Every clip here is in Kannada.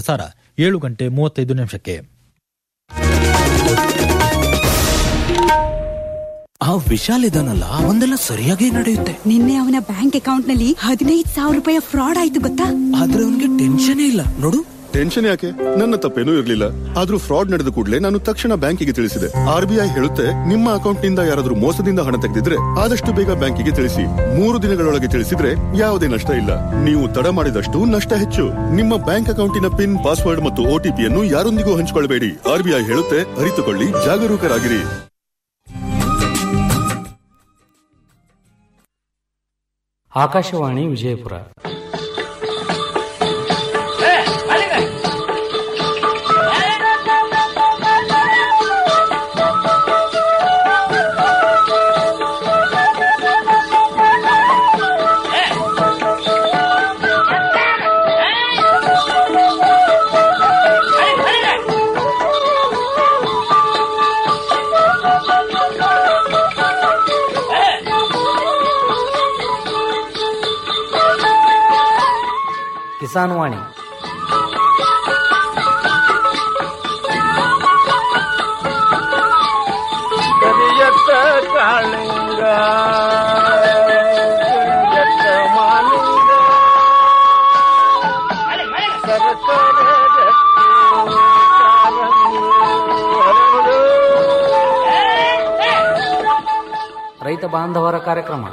ಮರುಪ್ರಸಾರ ಏಳು ಗಂಟೆ ಮೂವತ್ತೈದು ನಿಮಿಷಕ್ಕೆ ಆ ವಿಶಾಲ್ ಇದಾನಲ್ಲ ಒಂದೆಲ್ಲ ಸರಿಯಾಗಿ ನಡೆಯುತ್ತೆ ನಿನ್ನೆ ಅವನ ಬ್ಯಾಂಕ್ ಅಕೌಂಟ್ ನಲ್ಲಿ ಹದಿನೈದು ಸಾವಿರ ರೂಪಾಯಿ ಫ್ರಾಡ್ ಆಯ್ತು ಗೊತ್ತಾ ಆದ್ರೆ ಅವನಿಗೆ ಟೆನ್ಷನ್ ಇಲ್ಲ ನೋಡು ಟೆನ್ಷನ್ ಯಾಕೆ ನನ್ನ ತಪ್ಪೇನೂ ಇರಲಿಲ್ಲ ಆದ್ರೂ ಫ್ರಾಡ್ ನಡೆದ ಕೂಡಲೇ ನಾನು ತಕ್ಷಣ ಬ್ಯಾಂಕಿಗೆ ತಿಳಿಸಿದೆ ಆರ್ಬಿಐ ಹೇಳುತ್ತೆ ನಿಮ್ಮ ಅಕೌಂಟ್ ನಿಂದ ಯಾರಾದ್ರೂ ಮೋಸದಿಂದ ಹಣ ತೆಗೆದಿದ್ರೆ ಆದಷ್ಟು ಬೇಗ ಬ್ಯಾಂಕಿಗೆ ತಿಳಿಸಿ ಮೂರು ದಿನಗಳೊಳಗೆ ತಿಳಿಸಿದ್ರೆ ಯಾವುದೇ ನಷ್ಟ ಇಲ್ಲ ನೀವು ತಡ ಮಾಡಿದಷ್ಟು ನಷ್ಟ ಹೆಚ್ಚು ನಿಮ್ಮ ಬ್ಯಾಂಕ್ ಅಕೌಂಟಿನ ಪಿನ್ ಪಾಸ್ವರ್ಡ್ ಮತ್ತು ಒಟಿಪಿಯನ್ನು ಯಾರೊಂದಿಗೂ ಹಂಚಿಕೊಳ್ಳಬೇಡಿ ಆರ್ಬಿಐ ಹೇಳುತ್ತೆ ಅರಿತುಕೊಳ್ಳಿ ಜಾಗರೂಕರಾಗಿರಿ ಆಕಾಶವಾಣಿ ವಿಜಯಪುರ ಕಿಸಾನ್ ವಾಣಿ ಕರಿಯತ್ತ ಕಾಳಿಂಗ ಕರಿಯತ್ತ ಮಾಲಿಂಗ ಸರಸರ ರಕ್ತಿ ಕಾಲಂಗಿ ಹರಡು. ರೈತ ಬಾಂಧವರ ಕಾರ್ಯಕ್ರಮ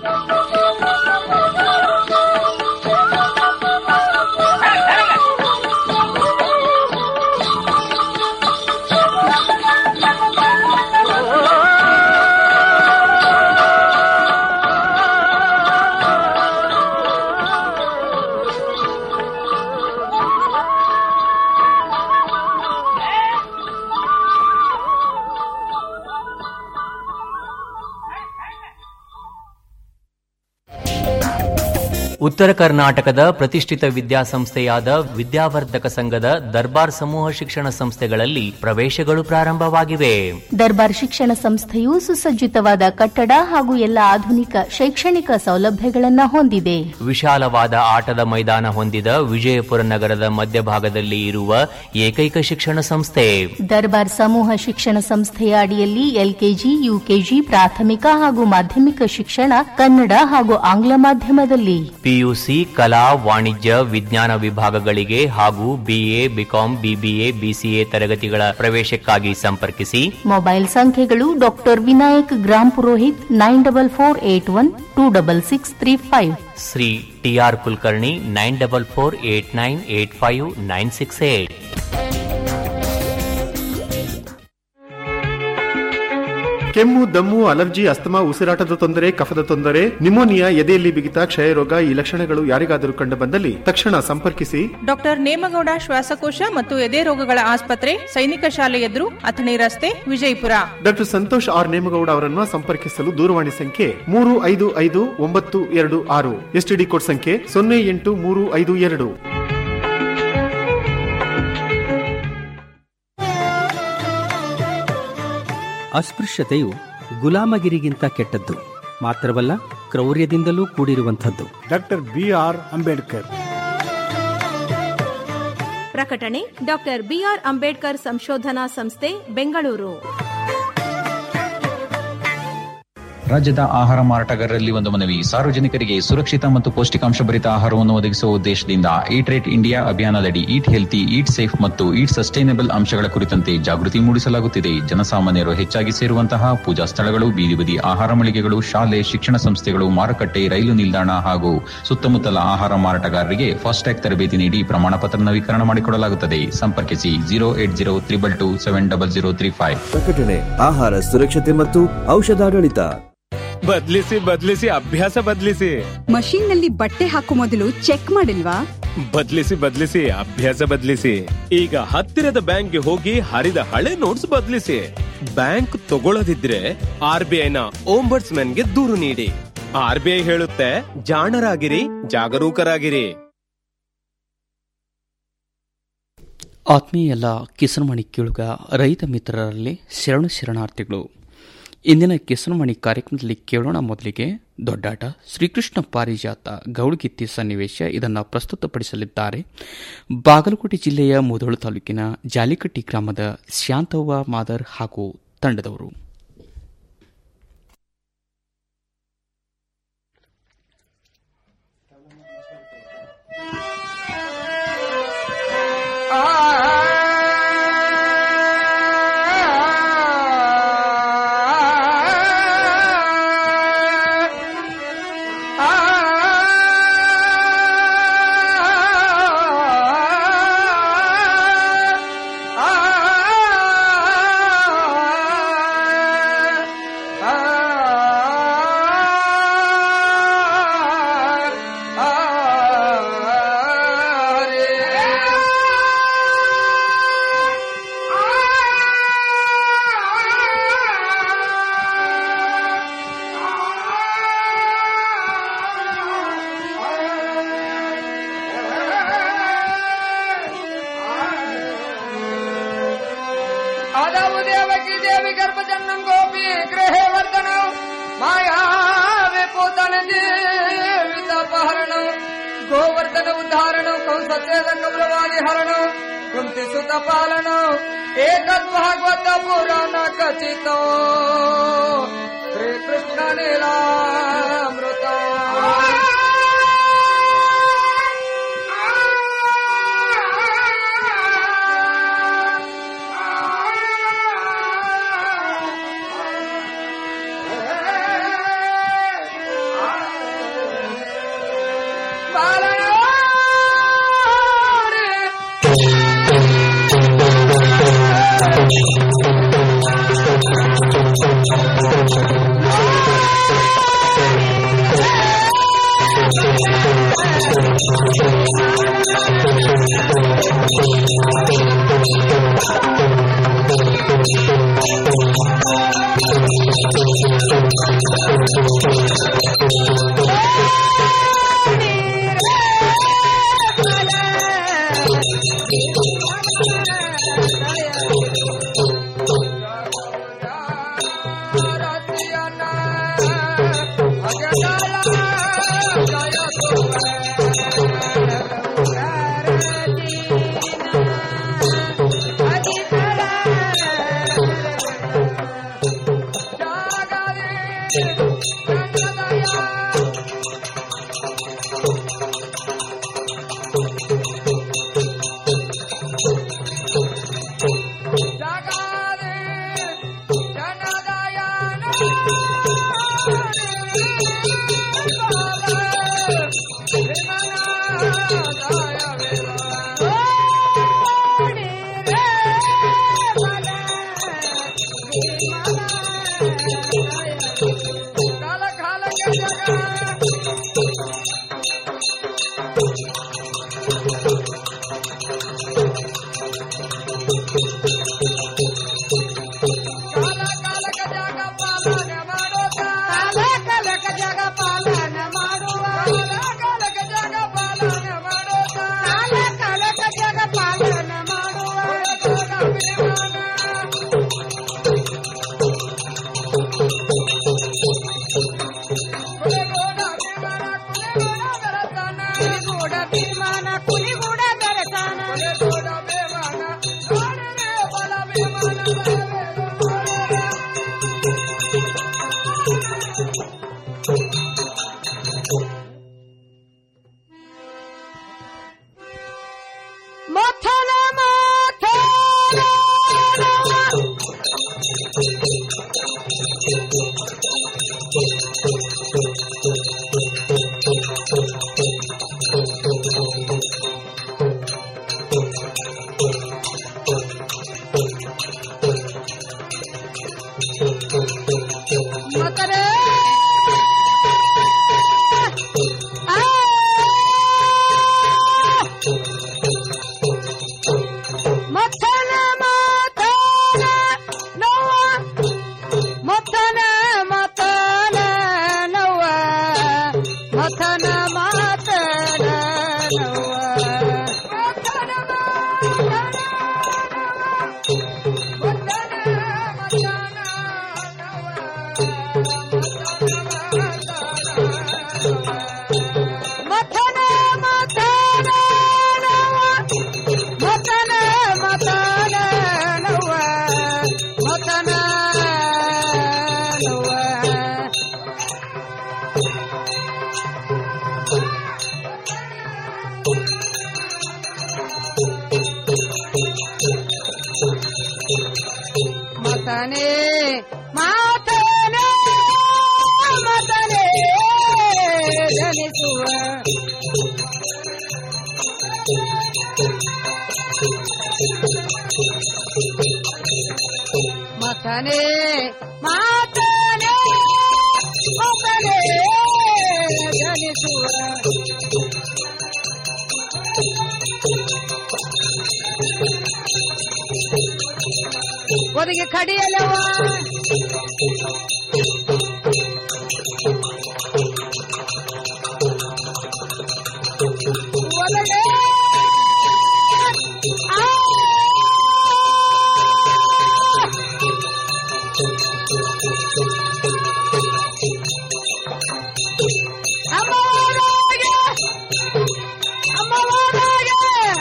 ಉತ್ತರ ಕರ್ನಾಟಕದ ಪ್ರತಿಷ್ಠಿತ ವಿದ್ಯಾಸಂಸ್ಥೆಯಾದ ವಿದ್ಯಾವರ್ಧಕ ಸಂಘದ ದರ್ಬಾರ್ ಸಮೂಹ ಶಿಕ್ಷಣ ಸಂಸ್ಥೆಗಳಲ್ಲಿ ಪ್ರವೇಶಗಳು ಪ್ರಾರಂಭವಾಗಿವೆ ದರ್ಬಾರ್ ಶಿಕ್ಷಣ ಸಂಸ್ಥೆಯು ಸುಸಜ್ಜಿತವಾದ ಕಟ್ಟಡ ಹಾಗೂ ಎಲ್ಲ ಆಧುನಿಕ ಶೈಕ್ಷಣಿಕ ಸೌಲಭ್ಯಗಳನ್ನು ಹೊಂದಿದೆ ವಿಶಾಲವಾದ ಆಟದ ಮೈದಾನ ಹೊಂದಿದ ವಿಜಯಪುರ ನಗರದ ಮಧ್ಯಭಾಗದಲ್ಲಿ ಇರುವ ಏಕೈಕ ಶಿಕ್ಷಣ ಸಂಸ್ಥೆ ದರ್ಬಾರ್ ಸಮೂಹ ಶಿಕ್ಷಣ ಸಂಸ್ಥೆಯ ಅಡಿಯಲ್ಲಿ ಎಲ್ಕೆಜಿ ಯುಕೆಜಿ ಪ್ರಾಥಮಿಕ ಹಾಗೂ ಮಾಧ್ಯಮಿಕ ಶಿಕ್ಷಣ ಕನ್ನಡ ಹಾಗೂ ಆಂಗ್ಲ ಮಾಧ್ಯಮದಲ್ಲಿ ಪಿಯುಸಿ ಕಲಾ ವಾಣಿಜ್ಯ ವಿಜ್ಞಾನ ವಿಭಾಗಗಳಿಗೆ ಹಾಗೂ ಬಿಎ ಬಿಕಾಂ ಬಿಬಿಎ ಬಿಸಿಎ ತರಗತಿಗಳ ಪ್ರವೇಶಕ್ಕಾಗಿ ಸಂಪರ್ಕಿಸಿ ಮೊಬೈಲ್ ಸಂಖ್ಯೆಗಳು doctor Vinayak Grampurohit nine double four eight one two double six three five Shri T R Kulkarni nine double four eight nine eight five nine six eight ಕೆಮ್ಮು ದಮ್ಮು ಅಲರ್ಜಿ ಅಸ್ತಮಾ ಉಸಿರಾಟದ ತೊಂದರೆ ಕಫದ ತೊಂದರೆ ನಿಮೋನಿಯಾ ಎದೆಯಲ್ಲಿ ಬಿಗಿತ ಕ್ಷಯರೋಗ ಈ ಲಕ್ಷಣಗಳು ಯಾರಿಗಾದರೂ ಕಂಡು ಬಂದಲ್ಲಿ ತಕ್ಷಣ ಸಂಪರ್ಕಿಸಿ ಡಾಕ್ಟರ್ ನೇಮಗೌಡ ಶ್ವಾಸಕೋಶ ಮತ್ತು ಎದೆ ರೋಗಗಳ ಆಸ್ಪತ್ರೆ ಸೈನಿಕ ಶಾಲೆ ಎದುರು ಅಥಣಿ ರಸ್ತೆ ವಿಜಯಪುರ ಡಾಕ್ಟರ್ ಸಂತೋಷ್ ಆರ್ ನೇಮಗೌಡ ಅವರನ್ನು ಸಂಪರ್ಕಿಸಲು ದೂರವಾಣಿ ಸಂಖ್ಯೆ ಮೂರು ಐದು ಐದು ಒಂಬತ್ತು ಎರಡು ಆರು ಎಸ್ಟಿಡಿ ಕೋಡ್ ಸಂಖ್ಯೆ ಸೊನ್ನೆ ಎಂಟು ಮೂರು ಐದು ಎರಡು ಅಸ್ಪೃಶ್ಯತೆಯು ಗುಲಾಮಗಿರಿಗಿಂತ ಕೆಟ್ಟದ್ದು ಮಾತ್ರವಲ್ಲ ಕ್ರೌರ್ಯದಿಂದಲೂ ಕೂಡಿರುವಂಥದ್ದು ಡಾಕ್ಟರ್ ಬಿ ಆರ್ ಅಂಬೇಡ್ಕರ್ ಪ್ರಕಟಣೆ ಡಾಕ್ಟರ್ ಬಿಆರ್ ಅಂಬೇಡ್ಕರ್ ಸಂಶೋಧನಾ ಸಂಸ್ಥೆ ಬೆಂಗಳೂರು ರಾಜ್ಯದ ಆಹಾರ ಮಾರಾಟಗಾರರಲ್ಲಿ ಒಂದು ಮನವಿ ಸಾರ್ವಜನಿಕರಿಗೆ ಸುರಕ್ಷಿತ ಮತ್ತು ಪೌಷ್ಟಿಕಾಂಶ ಭರಿತ ಆಹಾರವನ್ನು ಒದಗಿಸುವ ಉದ್ದೇಶದಿಂದ ಈಟ್ ರೇಟ್ ಇಂಡಿಯಾ ಅಭಿಯಾನದಡಿ ಈಟ್ ಹೆಲ್ತಿ ಈಟ್ ಸೇಫ್ ಮತ್ತು ಈಟ್ ಸಸ್ಟೈನಬಲ್ ಅಂಶಗಳ ಕುರಿತಂತೆ ಜಾಗೃತಿ ಮೂಡಿಸಲಾಗುತ್ತಿದೆ ಜನಸಾಮಾನ್ಯರು ಹೆಚ್ಚಾಗಿ ಸೇರುವಂತಹ ಪೂಜಾ ಸ್ಥಳಗಳು ಬೀದಿ ಬದಿ ಆಹಾರ ಮಳಿಗೆಗಳು ಶಾಲೆ ಶಿಕ್ಷಣ ಸಂಸ್ಥೆಗಳು ಮಾರುಕಟ್ಟೆ ರೈಲು ನಿಲ್ದಾಣ ಹಾಗೂ ಸುತ್ತಮುತ್ತಲ ಆಹಾರ ಮಾರಾಟಗಾರರಿಗೆ ಫಾಸ್ಟ್ಯಾಗ್ ತರಬೇತಿ ನೀಡಿ ಪ್ರಮಾಣ ಪತ್ರ ನವೀಕರಣ ಮಾಡಿಕೊಡಲಾಗುತ್ತದೆ ಸಂಪರ್ಕಿಸಿ zero eight zero triple two seven double zero three five ಪ್ರಕಟಣೆ ಆಹಾರ ಸುರಕ್ಷತೆ ಮತ್ತು ಔಷಧಾಡಳಿತ ಬದ್ಲಿಸಿ ಬದ್ಲಿಸಿ ಅಭ್ಯಾಸ ಬದ್ಲಿಸಿ ಮಷೀನ್ ನಲ್ಲಿ ಬಟ್ಟೆ ಹಾಕೋ ಮೊದಲು ಚೆಕ್ ಮಾಡಿಲ್ವಾ ಬದ್ಲಿಸಿ ಬದ್ಲಿಸಿ ಅಭ್ಯಾಸ ಬದ್ಲಿಸಿ ಈಗ ಹತ್ತಿರದ ಬ್ಯಾಂಕ್ಗೆ ಹೋಗಿ ಹರಿದ ಹಳೆ ನೋಟ್ಸ್ ಬದ್ಲಿಸಿ ಬ್ಯಾಂಕ್ ತಗೊಳ್ಳದಿದ್ರೆ ಆರ್ ಬಿ ಐನ ಓಂಬರ್ಟ್ಸ್ ಗೆ ದೂರು ನೀಡಿ ಆರ್ ಬಿ ಐ ಹೇಳುತ್ತೆ ಜಾಣರಾಗಿರಿ ಜಾಗರೂಕರಾಗಿರಿ ಆತ್ಮೀಯ ಎಲ್ಲ ಕಿಸನ್ಮಣಿ ಕೇಳುಗ ರೈತ ಮಿತ್ರರಲ್ಲಿ ಶರಣು ಶರಣಾರ್ಥಿಗಳು ಇಂದಿನ ಕಿಸನಮಣಿ ಕಾರ್ಯಕ್ರಮದಲ್ಲಿ ಕೇಳೋಣ ಮೊದಲಿಗೆ ದೊಡ್ಡಾಟ ಶ್ರೀಕೃಷ್ಣ ಪಾರಿಜಾತ ಗೌಳಗಿತ್ತಿ ಸನ್ನಿವೇಶ ಇದನ್ನು ಪ್ರಸ್ತುತಪಡಿಸಲಿದ್ದಾರೆ ಬಾಗಲಕೋಟೆ ಜಿಲ್ಲೆಯ ಮುಧೋಳು ತಾಲೂಕಿನ ಜಾಲಿಕಟ್ಟಿ ಗ್ರಾಮದ ಶಾಂತವ್ವ ಮಾದರ್ ಹಾಗೂ ತಂಡದವರು आदौ देवकी देवी गर्भजन्म गोपी गृहे वर्धन माया विपूतन जीवितपहरण गोवर्धन उद्धारण कंसचेद कौरवादि हरण कुंती सुत पालन एक भागवत पुराण कचित श्री कृष्ण लीलामृत Thank you. ಮತನೆ ಮಾತನೆ ಮತನೆ ಜನಿಸುವ ಮತನೆ ಮಾತನೆ ಮತನೆ ಜನಿಸುವ ಒದಗಿ ಕಡಿಯಲವ ಒದಗೆ ಅಮ್ಮವಾಗೆ ಅಮ್ಮವಾಗೆ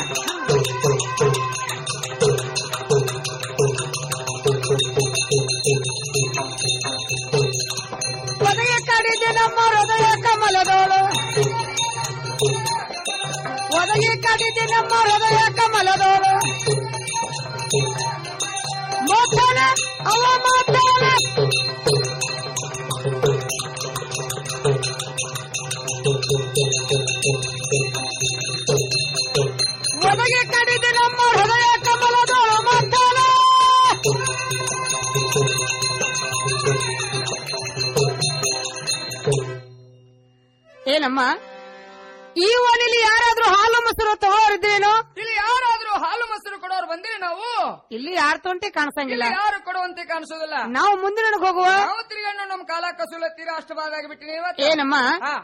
ಒದಗಿ ಕಡಿದೆ ನಮ್ಮ ಹೃದಯ ಕಮಲದೋಳು ಒದಗಿ ಕಡಿದೆ ನಮ್ಮ ಹೃದಯ ಕಮಲದೋಳು ಮಾತಾಡ ಅವ ಮಾತಾಡ ಒದಗಿ ಕಡಿದೆ ನಮ್ಮ ಹೃದಯ ಕಮಲದೋಳು ಮಾತಾಡ ಏನಮ್ಮ ಈ ಓಣಿಲಿ ಯಾರಾದ್ರೂ ಹಾಲು ಮೊಸರು ತಗೋರಿದ್ರೇನು ಇಲ್ಲಿ ಯಾರಾದ್ರೂ ಹಾಲು ಮೊಸರು ಕೊಡೋರು ಬಂದಿರಿ ನಾವು ಇಲ್ಲಿ ಯಾರ ತೊಂಟಿ ಕಾಣಿಸಂಗಿಲ್ಲ ಇಲ್ಲಿ ಯಾರು ಕೊಡುವಂತೆ ಕಾಣಿಸೋದಿಲ್ಲ ನಾವು ಮುಂದಿನ ಹೋಗುವ ನಾವು ತಿರುಗಣ್ಣ ನಮ್ ಕಾಲ ಕಸುಲ ತೀರಾ ಅಷ್ಟು ಬಾದಾಗಿ ಬಿಟ್ಟಿನಿ ಏನಮ್ಮ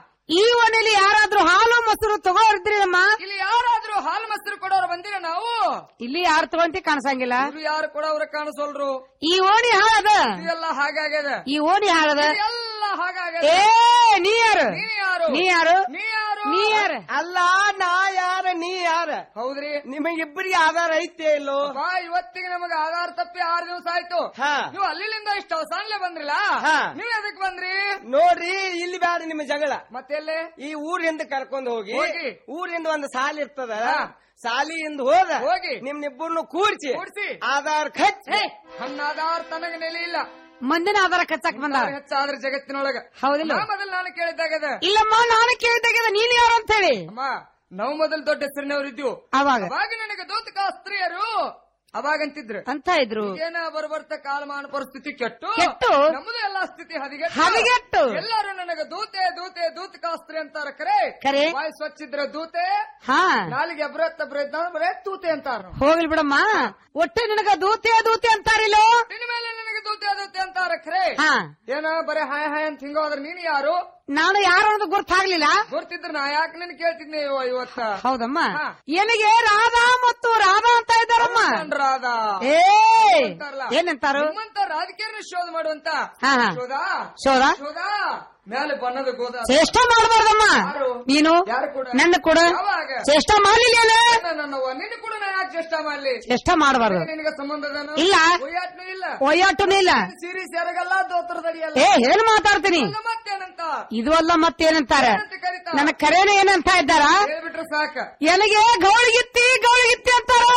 ಈ ಓಣಿಲಿ ಯಾರಾದ್ರೂ ಹಾಲು ಮೊಸರು ತಗೋರಿದ್ರೇನಮ್ಮ ಇಲ್ಲಿ ಯಾರಾದ್ರೂ ಹಾಲು ಮೊಸರು ಕೊಡೋರು ಬಂದಿರ ನಾವು ಇಲ್ಲಿ ಯಾರು ತಗೊಂತಿ ಕಾಣಿಸಂಗಿಲ್ಲ ಇವ್ರು ಯಾರು ಕೊಡೋರು ಕಾಣಿಸೋಲ್ರು ಈ ಓಣಿ ಹಾಳದ ಎಲ್ಲ ಹಾಗಾಗ್ಯದ ಈ ಓಣಿ ಹಾಳದ ಎಲ್ಲ ಹಾಗಾಗ್ಯದ ಏ ನೀ ಯಾರು ನೀ ಯಾರು ನೀ ಯಾರು ನೀ ಯಾರು ನೀ ಯಾರು ಅಲ್ಲ ನಾ ಯಾರ ನೀ ಯಾರ ಹೌದ್ರಿ ನಿಮಗಿಬ್ಬರಿಗೆ ಆಧಾರ ಐತೆ ಇಲ್ಲೋ ಬಾ ಇವತ್ತಿಗೆ ನಮಗ ಆಧಾರ ತಪ್ಪಿ ಆರು ದಿವಸ ಆಯ್ತು ಹಾ. ನೀವು ಅಲ್ಲಿಂದ ಇಷ್ಟ ಅವಸಾನ್ಲೆ ಬಂದ್ರಿಲ್ಲ ಹಾ. ನೀವ್ ಎದಕ್ ಬಂದ್ರಿ ನೋಡ್ರಿ ಇಲ್ಲಿ ಬ್ಯಾಡ ನಿಮ್ಮ ಜಗಳ ಮತ್ತೆಲ್ಲೇ ಈ ಊರಿಂದ ಕರ್ಕೊಂಡು ಹೋಗಿ ಹೋಗಿ. ಊರಿಂದ ಒಂದು ಸಾಲಿ ಇರ್ತದ ಸಾಲಿಯಿಂದ ಹೋದ ಹೋಗಿ. ನಿಮ್ನಿಬ್ಬರನ್ನು ಕೂರ್ಚಿ ಕೂಡ್ಸಿ. ಆಧಾರ್ ಖಚ್ ಹನ್ನ ಆಧಾರ ತನಗ ನೆಲೆ ಇಲ್ಲ ಮಂದಿನ ಆಧಾರ ಕಚ್ಚಾಕ್ ಬಂದ ಹೆಚ್ಚಾದ್ರ ಜಗತ್ತಿನೊಳಗ ಹೌದಿಲ್ಲ? ನಾ ಮೊದಲು ನಾನು ಕೇಳಿದ್ದಾಗದ ಇಲ್ಲಮ್ಮ ನಾನು ಕೇಳಿದಾಗ ನೀನ್ ಯಾರು ಅಂತ ಹೇಳಿ ಅಮ್ಮ ನಾವು ಮೊದಲು ದೊಡ್ಡ ಹೆಸರಿನವ್ರು ಇದ್ವು ಅವಾಗ ಅವಾಗ ನನಗೆ ದೂತಕ ಸ್ತ್ರೀಯರು ಅವಾಗಂತಿದ್ರು ಅಂತ ಇದ್ರು ಏನ ಬರಬರ್ತ ಕಾಲಮಾನ ಪರಿಸ್ಥಿತಿ ಕೆಟ್ಟು ಕೆಟ್ಟು? ನಮ್ಮದು ಎಲ್ಲಾ ಸ್ಥಿತಿ ಹದಿಗೆಟ್ಟು ಹದಗೆಟ್ಟು? ಎಲ್ಲರೂ ನನಗ ದೂತೆ ದೂತೆ ದೂತಕಾಸ್ತ್ರಿ ಅಂತಾರ ಕರೆ ಕರೆ? ವಾಯ್ ಸ್ವಚ್ಛ ಇದ್ರೆ ದೂತೆ ಹಾ ನಾಲಿಗೆ ಅಬ್ರತ್ ಅಬ್ರತ್ ಬರೇ ತೂತೆ ಅಂತಾರ ಹೋಗ್ಲಿ ಬಿಡಮ್ಮ ಒಟ್ಟೆ ನಿನಗ ದೂತೆ ದೂತೆ ಅಂತಾರಿಲ್ಲೋ ನಿನ್ನ ಮೇಲೆ ನನಗೆ ದೂತೆ ದೂತೆ ಅಂತಾರ ಖರೆ ಹಾ ಏನ ಬರೇ ಹಾಯ್ ಹಾಯ್ ಅಂತ ಹಿಂಗೋದ್ರ ನೀನು ಯಾರು ನಾನು ಯಾರು ಅನ್ನೋದು ಗೊತ್ತಾಗ್ಲಿಲ್ಲ ಗೊತ್ತಿದ್ರ ನಾ ಯಾಕೆ ನಿನ್ ಕೇಳ್ತಿದ್ನಿ ಇವ- ಇವತ್ತ ಹೌದಮ್ಮ ಹಾ. ಏನಿಗೆ ರಾಧಾ ಮತ್ತು ರಾಧಾ ಅಂತ ಇದ್ದಾರಮ್ಮ ರಾಧ ಏ ಅಂತಾರಲ್ಲ. ಏನಂತಾರು ನಿಮ್ಮಂತ ರಾಜಕೀಯನ ಶೋಧ ಮಾಡುವಂತ ಹಾ, ಹಾ. ಶೋಧ ಶೋಧ? ಶೋಧ ಮೇಲೆ ಬಣ್ಣದ ಗೋದ ಚೇಷ್ಟ ಮಾಡಬಾರ್ದಮ್ಮ ಯಾರು? ನೀನು ಯಾರು ಕೂಡ? ನನ್ನ ಕೂಡ ಯಾವಾಗ? ಚೇಷ್ಟ ಮಾಡ್ಲಿಲ್ಲ ನನ್ನವ್ವ ನಿನ್ನ ಕೂಡ ನಾ ಯಾಕೆ ಚೇಷ್ಟ ಮಾಡ್ಲಿ ಚೇಷ್ಟ ಮಾಡಬಾರ್ದು ನಿನಗೆ ಸಂಬಂಧದನು ಇಲ್ಲ. ಒಯ್ಯಾಟ್ನು ಇಲ್ಲ ಒಯ್ಯಾಟನೂ ಇಲ್ಲ ಸಿರಿ ಸೆರಗಲ್ಲ ದೋತ್ರದಡಿಯಲ್ಲ ಏ ಏನ್ ಮಾತಾಡ್ತೀನಿ ಅಲ್ಲ ಮತ್ತೇನಂತ ಇದು ಅಲ್ಲ ಮತ್ತೇನಂತಾರೆ ಏನಂತ ಕರೀತಾರ? ನನ್ನ ಕರೇನ ಏನಂತ ಇದ್ದಾರ ಹೇಳ್ಬಿಟ್ರೆ ಸಾಕ ಎನಗೆ ಗೌಳಿಗಿತ್ತಿ ಗೌಳಿಗಿತ್ತಿ ಅಂತಾರ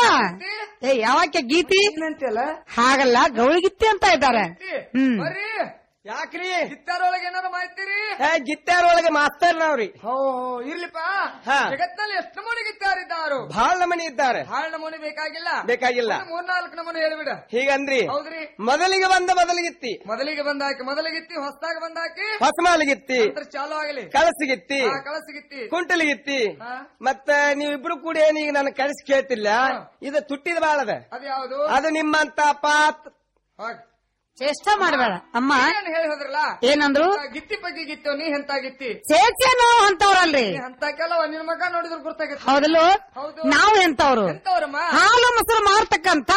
ಏ ಯಾವಕ್ಕೆ ಗೀತಿ ಏನಂತಲ್ಲ ಹಾಗಲ್ಲ ಗೌಳಿಗಿತ್ತಿ ಅಂತ ಇದ್ದಾರೆ ಹ್ಮ್ ಬರ್ರಿ ಯಾಕ್ರಿ ಗಿತ್ತಾರೊಳಗೆ ಏನಾರ ಮಾಹಿತಿರಿ ಏ ಗಿತ್ತಾರೊಳಗೆ ಮಾಸ್ತರ್ ನಾವ್ರಿ ಹೋ ಇರ್ಲಿಪ್ಪ ಹಾ. ಜಗತ್ನಲ್ಲಿ ಎಷ್ಟು ನಮೂನಿ ಗಿತ್ತಾರಿದ್ದಾರು ಬಹಳ ನಮನಿ ಇದ್ದಾರೆ ಬಹಳ ನಮೂನಿ ಬೇಕಾಗಿಲ್ಲ ಬೇಕಾಗಿಲ್ಲ ಒಂದು ಮೂರ್ನಾಲ್ಕು ನಮೂನಿ ಹೇಳ್ಬಿಡ ಹೀಗಂದ್ರಿ ಹೌದ್ರಿ ಮೊದಲಿಗೆ ಬಂದ ಮೊದಲಿಗಿತ್ತಿ ಮೊದಲಿಗೆ ಬಂದಾಕಿ ಮೊದಲಿಗಿತ್ತಿ ಹೊಸದಾಗ ಬಂದಾಕಿ ಹೊಸಮಾಲಿಗಿತ್ತಿ ನಂತರ ಚಾಲು ಆಗಲಿ ಕಳಸಿಗಿತ್ತಿ ಹಾ, ಕಳಸಿಗಿತ್ತಿ ಕುಂಟಲಿಗಿತ್ತಿ ಹಾ. ಮತ್ತ ನೀವಿಬ್ರು ಕೂಡ ಏನೀಗ ನನ್ನ ಕಳಿಸಿ ಕೇಳ್ತಿಲ್ಲ ಇದು ತುಟ್ಟಿದ ಬಾಳದ ಅದು ಯಾವುದು ಅದು ನಿಮ್ಮಂತ ಪಾತ್ ಹೋಗ್. ಚೇಷ್ಟ ಮಾಡಬೇಡ ಅಮ್ಮ ಏನ್ ಹೇಳಿ ಹೋದ್ರಲ್ಲ ಏನಂದ್ರು ಗಿತ್ತಿ ಬಗ್ಗೆ ಗಿತ್ತು ನೀ ಎಂತ ಗಿತ್ತಿ ಚೇಚೆ ನಾವು ಅಂತವ್ರಲ್ರಿ ನೀ ಅಂತ ಕೆಲವ ನಿನ್ ಮಗ ನೋಡಿದ್ರು ಗೊತ್ತಾಗತ್ತೆ ಹೌದಲ್ಲೋ ಹೌದು. ನಾವು ಎಂತವ್ರು ಎಂತವ್ರಮ್ಮ ಹಾಲು ಮೊಸರು ಮಾರ್ತಕ್ಕಂತ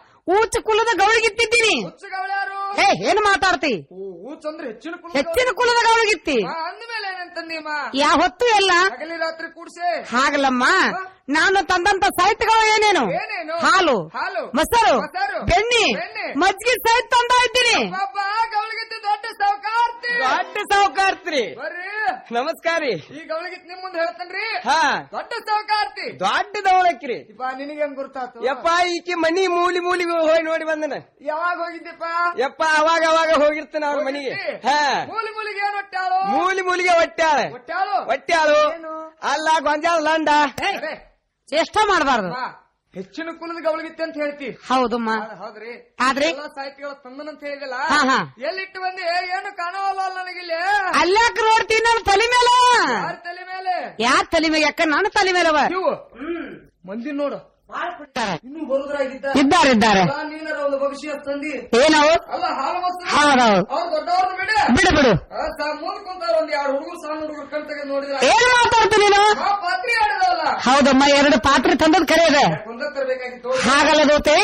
ಊಚ ಕುಲದ ಗೌಳಿಗಿತ್ತಿದ್ದೀನಿ ಹುಚ್ಚುಗವಳ್ಯಾರು ಏ ಏನ್ ಮಾತಾಡ್ತಿ ಊಚ್ ಅಂದ್ರೆ ಹೆಚ್ಚಿನ ಕುಲ ಹೆಚ್ಚಿನ ಕುಲದ ಗೌಳಿಗಿತ್ತಿ ಅಂದ್ಮೇಲೆ ಏನಂತಂದಿಮ್ಮ ಯಾವ ಹೊತ್ತು ಎಲ್ಲ ಹಗಲಿ ರಾತ್ರಿ ಕೂಡ್ಸೆ ಹಾಗಲ್ಲಮ್ಮ ನಾನು ತಂದಂತ ಸಾಹಿತ್ಯಗಳು ಏನೇನು ಏನೇನು? ಹಾಲು ಹಾಲು, ಮೊಸರು ಮೊಸರು, ಬೆಣ್ಣೆ ಬೆಣ್ಣೆ, ಮಜ್ಜಿಗೆ ಸಹಿತ ತಂದ ಇದ್ದೀನಿ ಪಾಪ ಗವಳಿಗಿತ್ತು ದೊಡ್ಡ ಸಾವುಕಾರ್ತಿ ದೊಡ್ಡ ಸಾವುಕಾರ್ತ್ರಿ ಬರ್ರಿ ನಮಸ್ಕಾರ ರೀ ಈ ಗವಳಿಗಿತ್ ನಿಮ್ ಮುಂದೆ ಹೇಳ್ತೇನ್ರಿ ಹಾ ದೊಡ್ಡ ಸಾವುಕಾರ್ತಿ ದೊಡ್ಡ ದವಳಕ್ರಿ ಇಪ್ಪ ನಿನಗೆ ಹೆಂಗ್ ಗುರ್ತಾತು ಯಪ್ಪ ಈಕಿ ಮನಿ ಮೂಲಿ ಮೂಲಿ ಹೋಗಿ ನೋಡಿ ಬಂದನ ಯಾವಾಗ ಹೋಗಿದ್ದೆಪ್ಪ ಯಪ್ಪ ಅವಾಗ ಅವಾಗ ಹೋಗಿರ್ತಾನ ಅವ್ರ ಮನಿಗೆ ಹಾ ಮೂಲಿ ಮೂಲಿಗೆ ಏನ್ ಹೊಟ್ಟಾಳು ಮೂಲಿ ಮೂಲಿಗೆ ಒಟ್ಟಾಳ ಹೊಟ್ಟಾಳು ಒಟ್ಟಾಳು ಅಲ್ಲ ಗೊಂಜಾಳ ಲಂಡ ಚೇಷ್ಟ ಮಾಡಬಾರ್ದು ಬಾ, ಹೆಚ್ಚಿನ ಕುಲದ ಗವಳಿಗಿತ್ತೆ ಅಂತ ಹೇಳ್ತಿ ಹೌದಮ್ಮ ಹೌದ್ರಿ ಆದ್ರೆ ಎಲ್ಲ ಸಾಹಿತ್ಯಗಳ ತಂದನಂತ ಹೇಳಿದಲ್ಲ ಹಾ, ಹಾ. ಎಲ್ಲಿಟ್ಟು ಬಂದಿ ಏನು ಕಾಣವಲ್ಲ ನನಗಿಲ್ಲಿ ಅಲ್ಲಾಕ ನೋಡ್ತೀನಿ ನನ್ನ ತಲೆ ಮೇಲೆ ಯಾರ ತಲೆ ಮೇಲೆ ಯಾರ ತಲೆ ಮೇಲೆ ಯಾಕ ನನ್ನ ತಲೆ ಮೇಲವ ಇವು ಮಂದಿ ನೋಡು ಇನ್ನು ಬರುದ್ರಾಗಿದ್ದ ಇದ್ದಾರೆ, ಇದ್ದಾರೆ. ಅಲ್ಲ, ನೀನಾರ ಒಂದು ಭವಿಷ್ಯ ತಂದಿ ಏನವು ಅಲ್ಲ ಹಾಲು ಮೊಸರು ಹೌದೌದು. ಅವ್ರು ದೊಡ್ಡವ್ರನ್ನ ಬಿಡ ಬಿಡು ಬಿಡು ಮುಂದ್ ಕುಂತಾರ ಒಂದ್ ಎರಡು ಹುಡುಗರು ಸಣ್ಣ ಹುಡುಗರು ಕಣ್ ತೆಗೆದು ನೋಡಿದ್ರ ಏನ್ ಮಾತಾಡ್ತೀನಿ ನೀನು ಆ ಪಾತ್ರಿ ಆಡದವಲ್ಲ ಹೌದಮ್ಮ ಎರಡು ಪಾತ್ರೆ ತಂದದ್ ಕರೆ ಇದೆ ಕುಂದ ತರಬೇಕಾಗಿತ್ತು ಹಾಗಲ್ಲ ದೋತೆ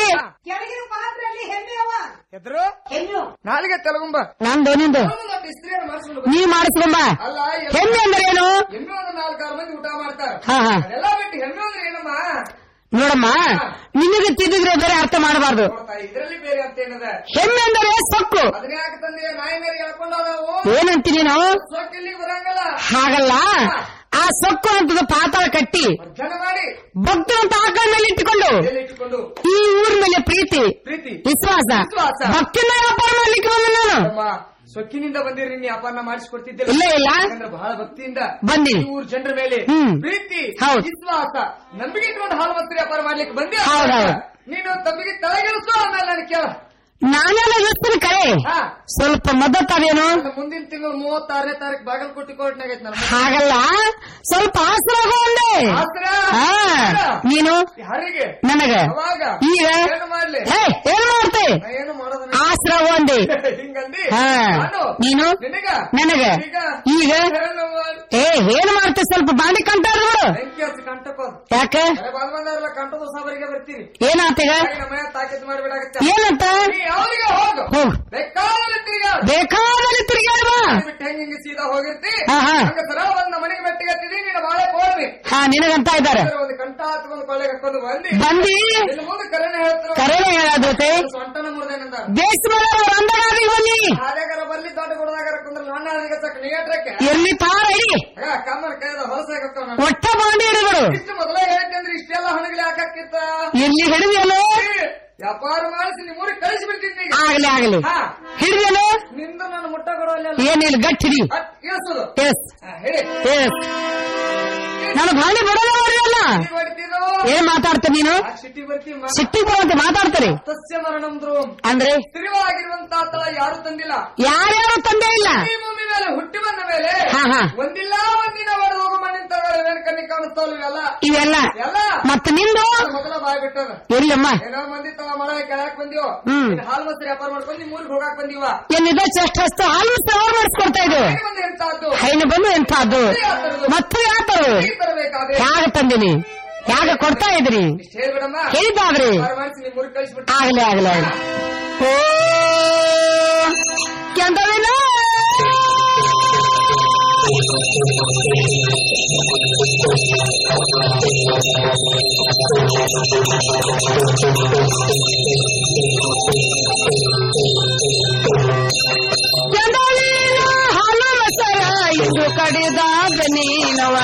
ಎದ್ರು ನಾಲಿಗೆ ತೆಲಗುಂಬ ನಂದು ನಿಂದು ಒಂದೊಂದು ಇಸ್ತ್ರಿಯನ್ನು ಮಾಡಿಸ್ಕೊಂಡು ನೀ ಮಾಡಿಸ್ಕೊಂಬ ಅಲ್ಲ ಹೆಮ್ಮೆ ಅಂದ್ರೆ ಏನು ಎಮ್ಮೆ ಒಂದು ನಾಲ್ಕಾರು ಮಂದಿ ಊಟ ಮಾಡ್ತಾರ ಹಾ, ಹಾ. ಅದೆಲ್ಲ ಬಿಟ್ಟು ಹೆಮ್ಮೆ ಅಂದ್ರೆ ಏನಮ್ಮ ನೋಡಮ್ಮ ನಿನಗೆ ತಿದ್ದಿದ್ರೆ ಬೇರೆ ಅರ್ಥ ಮಾಡಬಾರ್ದು ಇದ್ರಲ್ಲಿ ಬೇರೆ ಅಂತ ಏನದ ಹೆಮ್ಮೆ ಅಂದರೆ ಸೊಕ್ಕು ಅದನ್ನ ಯಾಕೆ ತಂದೆ ನಾಯಿ ಮೇಲೆ ಹೇಳ್ಕೊಂಡು ನಾವು ಏನಂತಿ ನೀನು ಸೊಕ್ಕು ಇಲ್ಲಿಗೆ ಬರಂಗಲ್ಲ ಹಾಗಲ್ಲ ಆ ಸೊಕ್ಕು ಅಂತದ ಪಾತಾಳ ಕಟ್ಟಿ ಜನ ಮಾಡಿ ಭಕ್ತಿ ಅಂತ ಆಕಳ ಮೇಲೆ ಇಟ್ಟುಕೊಂಡು ಎಲ್ಲಿ ಇಟ್ಟುಕೊಂಡು ಈ ಊರ್ ಮೇಲೆ ಪ್ರೀತಿ ಪ್ರೀತಿ ವಿಶ್ವಾಸ ವಿಶ್ವಾಸ. ಭಕ್ತಿನ ವ್ಯಾಪಾರ ಮಾಡ್ಲಿಕ್ಕೆ ಬಂದ ನಾನು ಅಮ್ಮ, ಸೊಕ್ಕಿನಿಂದ ಬಂದಿರಿ ನೀ ಅಪಾರನ ಮಾಡಿಸ್ಕೊಡ್ತಿದ್ದಿಲ್ಲ ಇಲ್ಲ, ಇಲ್ಲ. ಯಾಕಂದ್ರೆ ಬಹಳ ಭಕ್ತಿಯಿಂದ ಬಂದಿ. ಈ ಊರ್ ಜನರ ಮೇಲೆ ಹ್ಮ್. ಪ್ರೀತಿ ಹೌದು. ವಿಶ್ವಾಸ ನಂಬಿಕೆ ಇಟ್ಕೊಂಡು ಹಾಲು ಮತ್ತು ವ್ಯಾಪಾರ ಮಾಡ್ಲಿಕ್ಕೆ ಬಂದಿ ಹೌದೌದು. ನೀನು ತಮ್ಮಿಗೆ ತಲೆಗೆಳಿಸು ಆಮೇಲೆ ನನಗೆ ಕೇಳ ನಾನೆಲ್ಲ ಇರ್ತೀನಿ ಕರೆ ಹಾ. ಸ್ವಲ್ಪ ಮದ್ದತ್ತಾವೇನು ನನ್ನ ಮುಂದಿನ ತಿಂಗಳು ಮೂವತ್ತಾರನೇ ತಾರೀಕು ಬಾಗಲಕೋಟೆ ಕೋರ್ಟ್ನಾಗ ಐತೆ ನನ್ನ ಹಾಗಲ್ಲ ಸ್ವಲ್ಪ ಆಸರಾಗ ಒಂದೇ ಆಸ್ತ್ರ? ಹಾ ನೀನು ಯಾರಿಗೆ ನನಗ ಅವಾಗ ಈಗ ಏನು ಮಾಡ್ಲಿ ಏ ಏನ್ ಮಾಡ್ತೆ ನಾ ಏನು ಮಾಡೋದನ್ನ ಆಸರ ಒಂದೇ ಹಿಂಗಂದಿ ಹಾ ನಾನು ನೀನು ನಿನಗ ನನಗ ಈಗ ಈಗ ಏನು ಮಾಡ್- ಏ ಏನ್ ಮಾಡ್ತೆ ಸ್ವಲ್ಪ ಬಾಂಡಿ ಕಂಟಾರ ನೋಡು ಬೆಂಕಿ ಹಚ್ಚಿ ಕಂಟಕ್ಕೋದು ಯಾಕೆ ಬಂದ್ ಬಂದವರೆಲ್ಲ ಕಂಟದ ಸಾಬರಿಗೆ ಬರ್ತೀರಿ ಏನಾತೀಗ ನಮ್ಮ ತಾಕೀತು ಮಾಡಿಬಿಡಾಗತ್ತೆ ಏನಂತ ನೀ ಯಾವ್ರಿಗೆ ಹೋಗು ಹೋಗ್ ಬೇಕಾದಲ್ಲಿ ತಿರ್ಗಾಡು. ಬೇಕಾದಲ್ಲಿ ತಿರುಗಾಡುವ ಬಿಟ್ಟು ಹೆಂಗ್ ಹಿಂಗೆ ಸೀದಾ ಹೋಗಿರ್ತಿ ಹಾ, ಹಾ. ಹಂಗ ಸರಳ ಬಂದ್ ನಮ್ಮ ಮನೆಗೆ ಮೆಟ್ಟಿಗೆ ಹತ್ತಿದಿ ನೀನು ಬಾಳೆ ಕೋಡ್ರಿ ಹಾ ನಿನಗಂತ ಇದ್ದಾರೆ ಒಂದು ಕಂಠ ಹತ್ಕೊಂಡು ಕೊಳ್ಳೆಗೆ ಹಾಕೊಂಡು ಬಂದಿ ಬಂದಿ ಇನ್ನು ಮುಂದೆ ಕರೆನೆ ಹೇಳ್ತಾರೆ ಕರೆನೆ ಹೇಳೋದಕ್ಕೆ ಸೊಂಟನ ಮುರ್ದೇನಂದ ಬೇಸ್ ಮೇಲೆ ಅಂದಗಾದಿ ಬನ್ನಿ ಆದ್ಯಾಗಾರ ಬರ್ಲಿ ದೊಡ್ಡ ಗುಡದಾಗಾರ ಕುಂದ್ರೆ ನನ್ನ ಹಾದಿಗೆ ಚಕ್ ನಿಗಟ್ರಕ್ಕೆ ಎಲ್ಲಿ ತಾರ ಇಡಿ ಕಮ್ಮನ ಕೈದ ಹೊಲಸಾಗತ್ತಾವ ನಾನು ಒಟ್ಟ ಬಾಂಡಿ ಹಿಡಿದ್ರು ಇಷ್ಟು ಮೊದಲೇ ಹೇಳ್ತೆ ಅಂದ್ರೆ ಇಷ್ಟೆಲ್ಲ ಹಣಗಳು ಯಾಕಾಕಿತ್ತ ಎಲ್ಲಿ ಹಿಡಿದಿಯಲ್ಲ ವ್ಯಾಪಾರ ಮಾಡಿಸಿ ನಿಮ್ಮೂರಿಗೆ ಕಳಿಸಿ ಬಿಡ್ತಿದ್ದೆ ಆಗ್ಲಿ ಆಗ್ಲಿ ಹಿಡಿದಿಯಲ್ಲ ನಿಂದ ನಾನು ಮುಟ್ಟ ಕೊಡೋಲ್ಲ ಏನಿಲ್ಲ ಗಟ್ಟಿ ಹಿಡಿ ಇಳಿಸೋದು ಎಸ್ ಹೇಳಿ ಎಸ್ ನಾನು ಬಾಂಡಿ ಬಿಡೋಲ್ಲ ನೋಡ್ರಿ ಅಲ್ಲ ಹೊಡಿತೀರೋ ಏನ್ ಮಾತಾಡ್ತೀನಿ ನೀನು ಸಿಟಿ ಬರ್ತೀವಿ ಸಿಟ್ಟಿ ಬರುವಂತೆ ಮಾತಾಡ್ತಾರೆ ಸಸ್ಯ ಮರಣಂ ಧ್ರುವಂ ಅಂದ್ರೆ ಸ್ಥಿರವಾಗಿರುವಂತ ತಳ ಯಾರು ತಂದಿಲ್ಲ ಯಾರ್ಯಾರು ತಂದೆ ಇಲ್ಲ ಈ ಭೂಮಿ ಮೇಲೆ ಹುಟ್ಟಿ ಬಂದ ಮೇಲೆ ಹಾ, ಹಾ. ಒಂದಿಲ್ಲ ಒಂದಿನ ಒಡೆದು ಹೋಗೋ ಮಣ್ಣಿನ ತಗೊಳ್ಳಿ ಕಣ್ಣಿ ಕಾಣಿಸ್ತಾವಲ್ಲ ಇವೆಲ್ಲ ಇವೆಲ್ಲ ಎಲ್ಲ ಮತ್ತೆ ನಿಂದು ಮೊದಲ ಬಾಯ್ ಬಿಟ್ಟದ ಎಲ್ಲಮ್ಮ ಏನೋ ಮಂದಿ ತವ ಮಳೆ ಕೆಳಕ್ ಬಂದಿವೋ ಹ್ಮ್. ಇನ್ನು ಹಾಲು ಮೊಸರು ವ್ಯಾಪಾರ ಮಾಡ್ಕೊಂಡು ನಿಮ್ ಊರಿಗೆ ಹೋಗಾಕ್ ಬಂದಿವ ಏನಿದೆ ಚೆಸ್ಟ್ ಹಸ್ತು ಹಾಲು ಅವ್ರು ಮಾಡಿಸ್ಕೊಡ್ತಾ ಇದು ಬಂದು ಎಂತಾದ್ದು ಹೈನು ಬಂದು ಎಂಥದ್ದು ಮತ್ತೆ ಯಾತರು ತರಬೇಕಾದ್ರೆ ಯಾಗ ತಂದಿನಿ ಯಾಗ ಕೊಡ್ತಾ ಇದ್ರಿ ಇಷ್ಟ ಹೇಳ್ಬಿಡಮ್ಮ ಹೇಳಿದ್ದಾವ್ರಿ ವ್ಯಾಪಾರ ಮಾಡಿಸಿ ನಿಮ್ ಊರಿಗೆ ಕಳಿಸ್ಬಿಟ್ಟು ಆಗ್ಲಿ ಆಗ್ಲಿ ಆಗ್ಲಿ ಓ ಕೆಂದವಿನ ಕೆಂದವಿನ ಹಾಲು ಮಸರ ಇಂದು ಕಡಿದಾದ ನೀನವ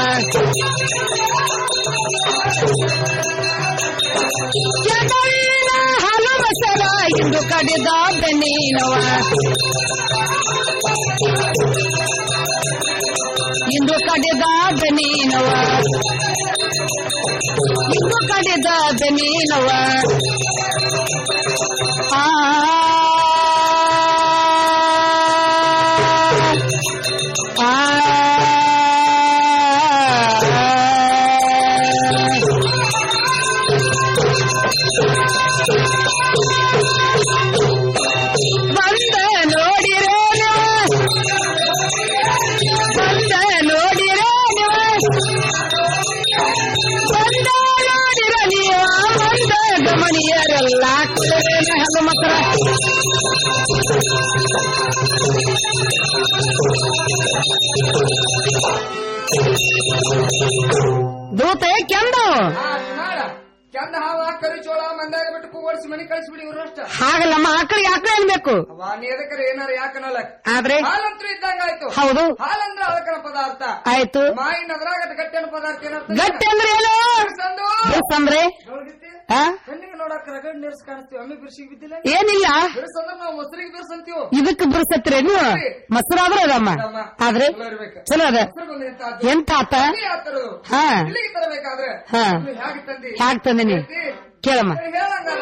ಕೆಂದವಿನ ಹಾಲು ಮಸರ ಇಂದು ಕಡಿದಾದ ನೀನವ ಇಂದು ಕಡಿದಾದ ನೀನವ ಇಂದು ಕಡಿದಾದ ನೀನವ ಆ ಬಂದ ನೋಡಿರೇನು ಬಂದ ನೋಡಿರೇನು ಬಂದ ನೋಡಿರ ನೀವ ಬಂದ ಗಮನಿಯರೆಲ್ಲ ಹಲ್ಲು ಮಕ್ಕಳ ದೂತೆ ಕೆಂದು ಚಂದ ಹಾವ ಕರಿಚೋಳ ಮಂದಾಗ ಬಿಟ್ಟು ಕೂಗೋಡಿಸಿ ಮನಿ ಕಳಿಸ್ಬಿಡಿ ಇವ್ರಷ್ಟ ಹಾಗಲ್ಲಮ್ಮ ಆಕಳಿಗೆ ಆಕಳ ಅನ್ಬೇಕು ವಾ ನೀ ಎದಕ್ಕರ ಏನಾರ ಯಾಕನಲ್ಲ ಆದ್ರೆ ಹಾಲಂತ್ರು ಇದ್ದಂಗ ಆಯ್ತು ಹೌದು. ಹಾಲಂದ್ರ ಅದಕ್ಕನ ಪದಾರ್ಥ ಆಯ್ತು ಮಾಯಿನ ಅದ್ರಾಗ ಗಟ್ಟಿನ ಪದಾರ್ಥ ಏನಂತ ಗಟ್ಟಿ ಅಂದ್ರೆ ಏನು ಬಿರ್ಸಂದು. ಬಿರ್ಸಂದ್ರೆ? ನೋಡ್ಗಿತ್ತಿ? ಆ? ಕಣ್ಣಿಗೆ ನೋಡಕ್ ರಗಡ್ ನೀರ್ಸ್ ಕಾಣಿಸ್ತೀವಿ ಒಮ್ಮೆ ಬಿರ್ಸಿಗೆ ಬಿದ್ದಿಲ್ಲ ಏನಿಲ್ಲ ಬಿರ್ಸಂದ್ರ ನಾವು ಮೊಸರಿಗೆ ಬಿರ್ಸಂತೀವಿ ಇದಕ್ಕೆ ಬಿರ್ಸತ್ತೀರಿ ನೀವು ಮೊಸರಾದ್ರೆ ಅದಮ್ಮ ಆದ್ರೆ ಚಲೋ ಅದ ಎಂತ ಆತ ಹಾ ಇಲ್ಲಿಗೆ ತರಬೇಕಾದ್ರೆ ಹಾ ನೀವು ಹೇಗೆ ತಂದಿ ಹ್ಯಾಗ್ ತಂದಿನಿ ಕೇಳಮ್ಮ ಹೇಳಂಗಲ್ಲ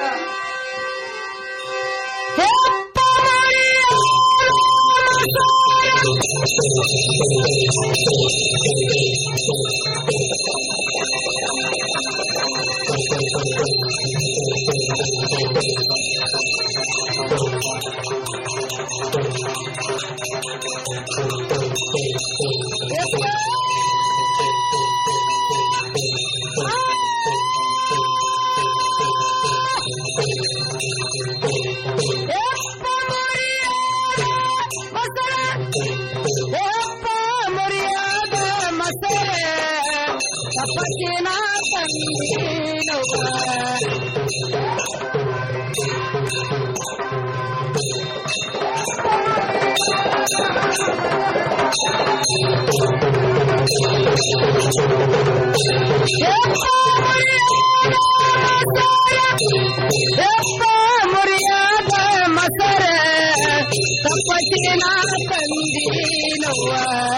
ಮುರಿಯಾದ ಮಸರ ತಪ್ಪಟಿನ ತಂದೀನವ್ವ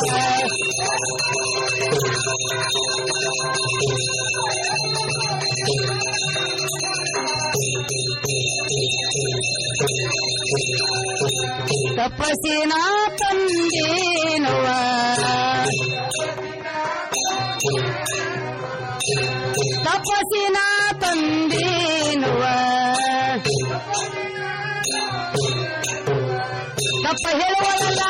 ತಪಸಿನ ತಂದೇನವ್ವ ತಪಸಿನ ತಂದೇನುವ ತಪ್ಪ ಹೇಳುವಲ್ಲ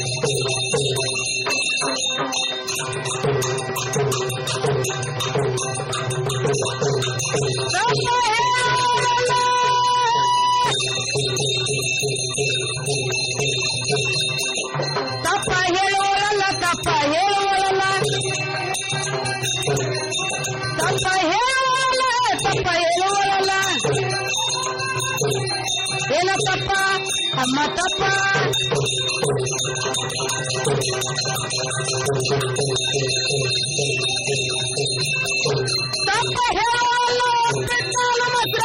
ತಪ್ಪ ಹೇಳುವಲ್ಲ ತಪ್ಪ ಹೇಳುವಲ್ಲ ತಪ್ಪ ಹೇಳುವಲ್ಲ ತಪ್ಪ ಹೇಳುವಲ್ಲ ಏನ ತಪ್ಪ ಅಮ್ಮ ತಪ್ಪ ತಪ್ಪ ಹೇಳುವಲ್ಲ ಬೆಟ್ಟಾಲ ಮಾತ್ರ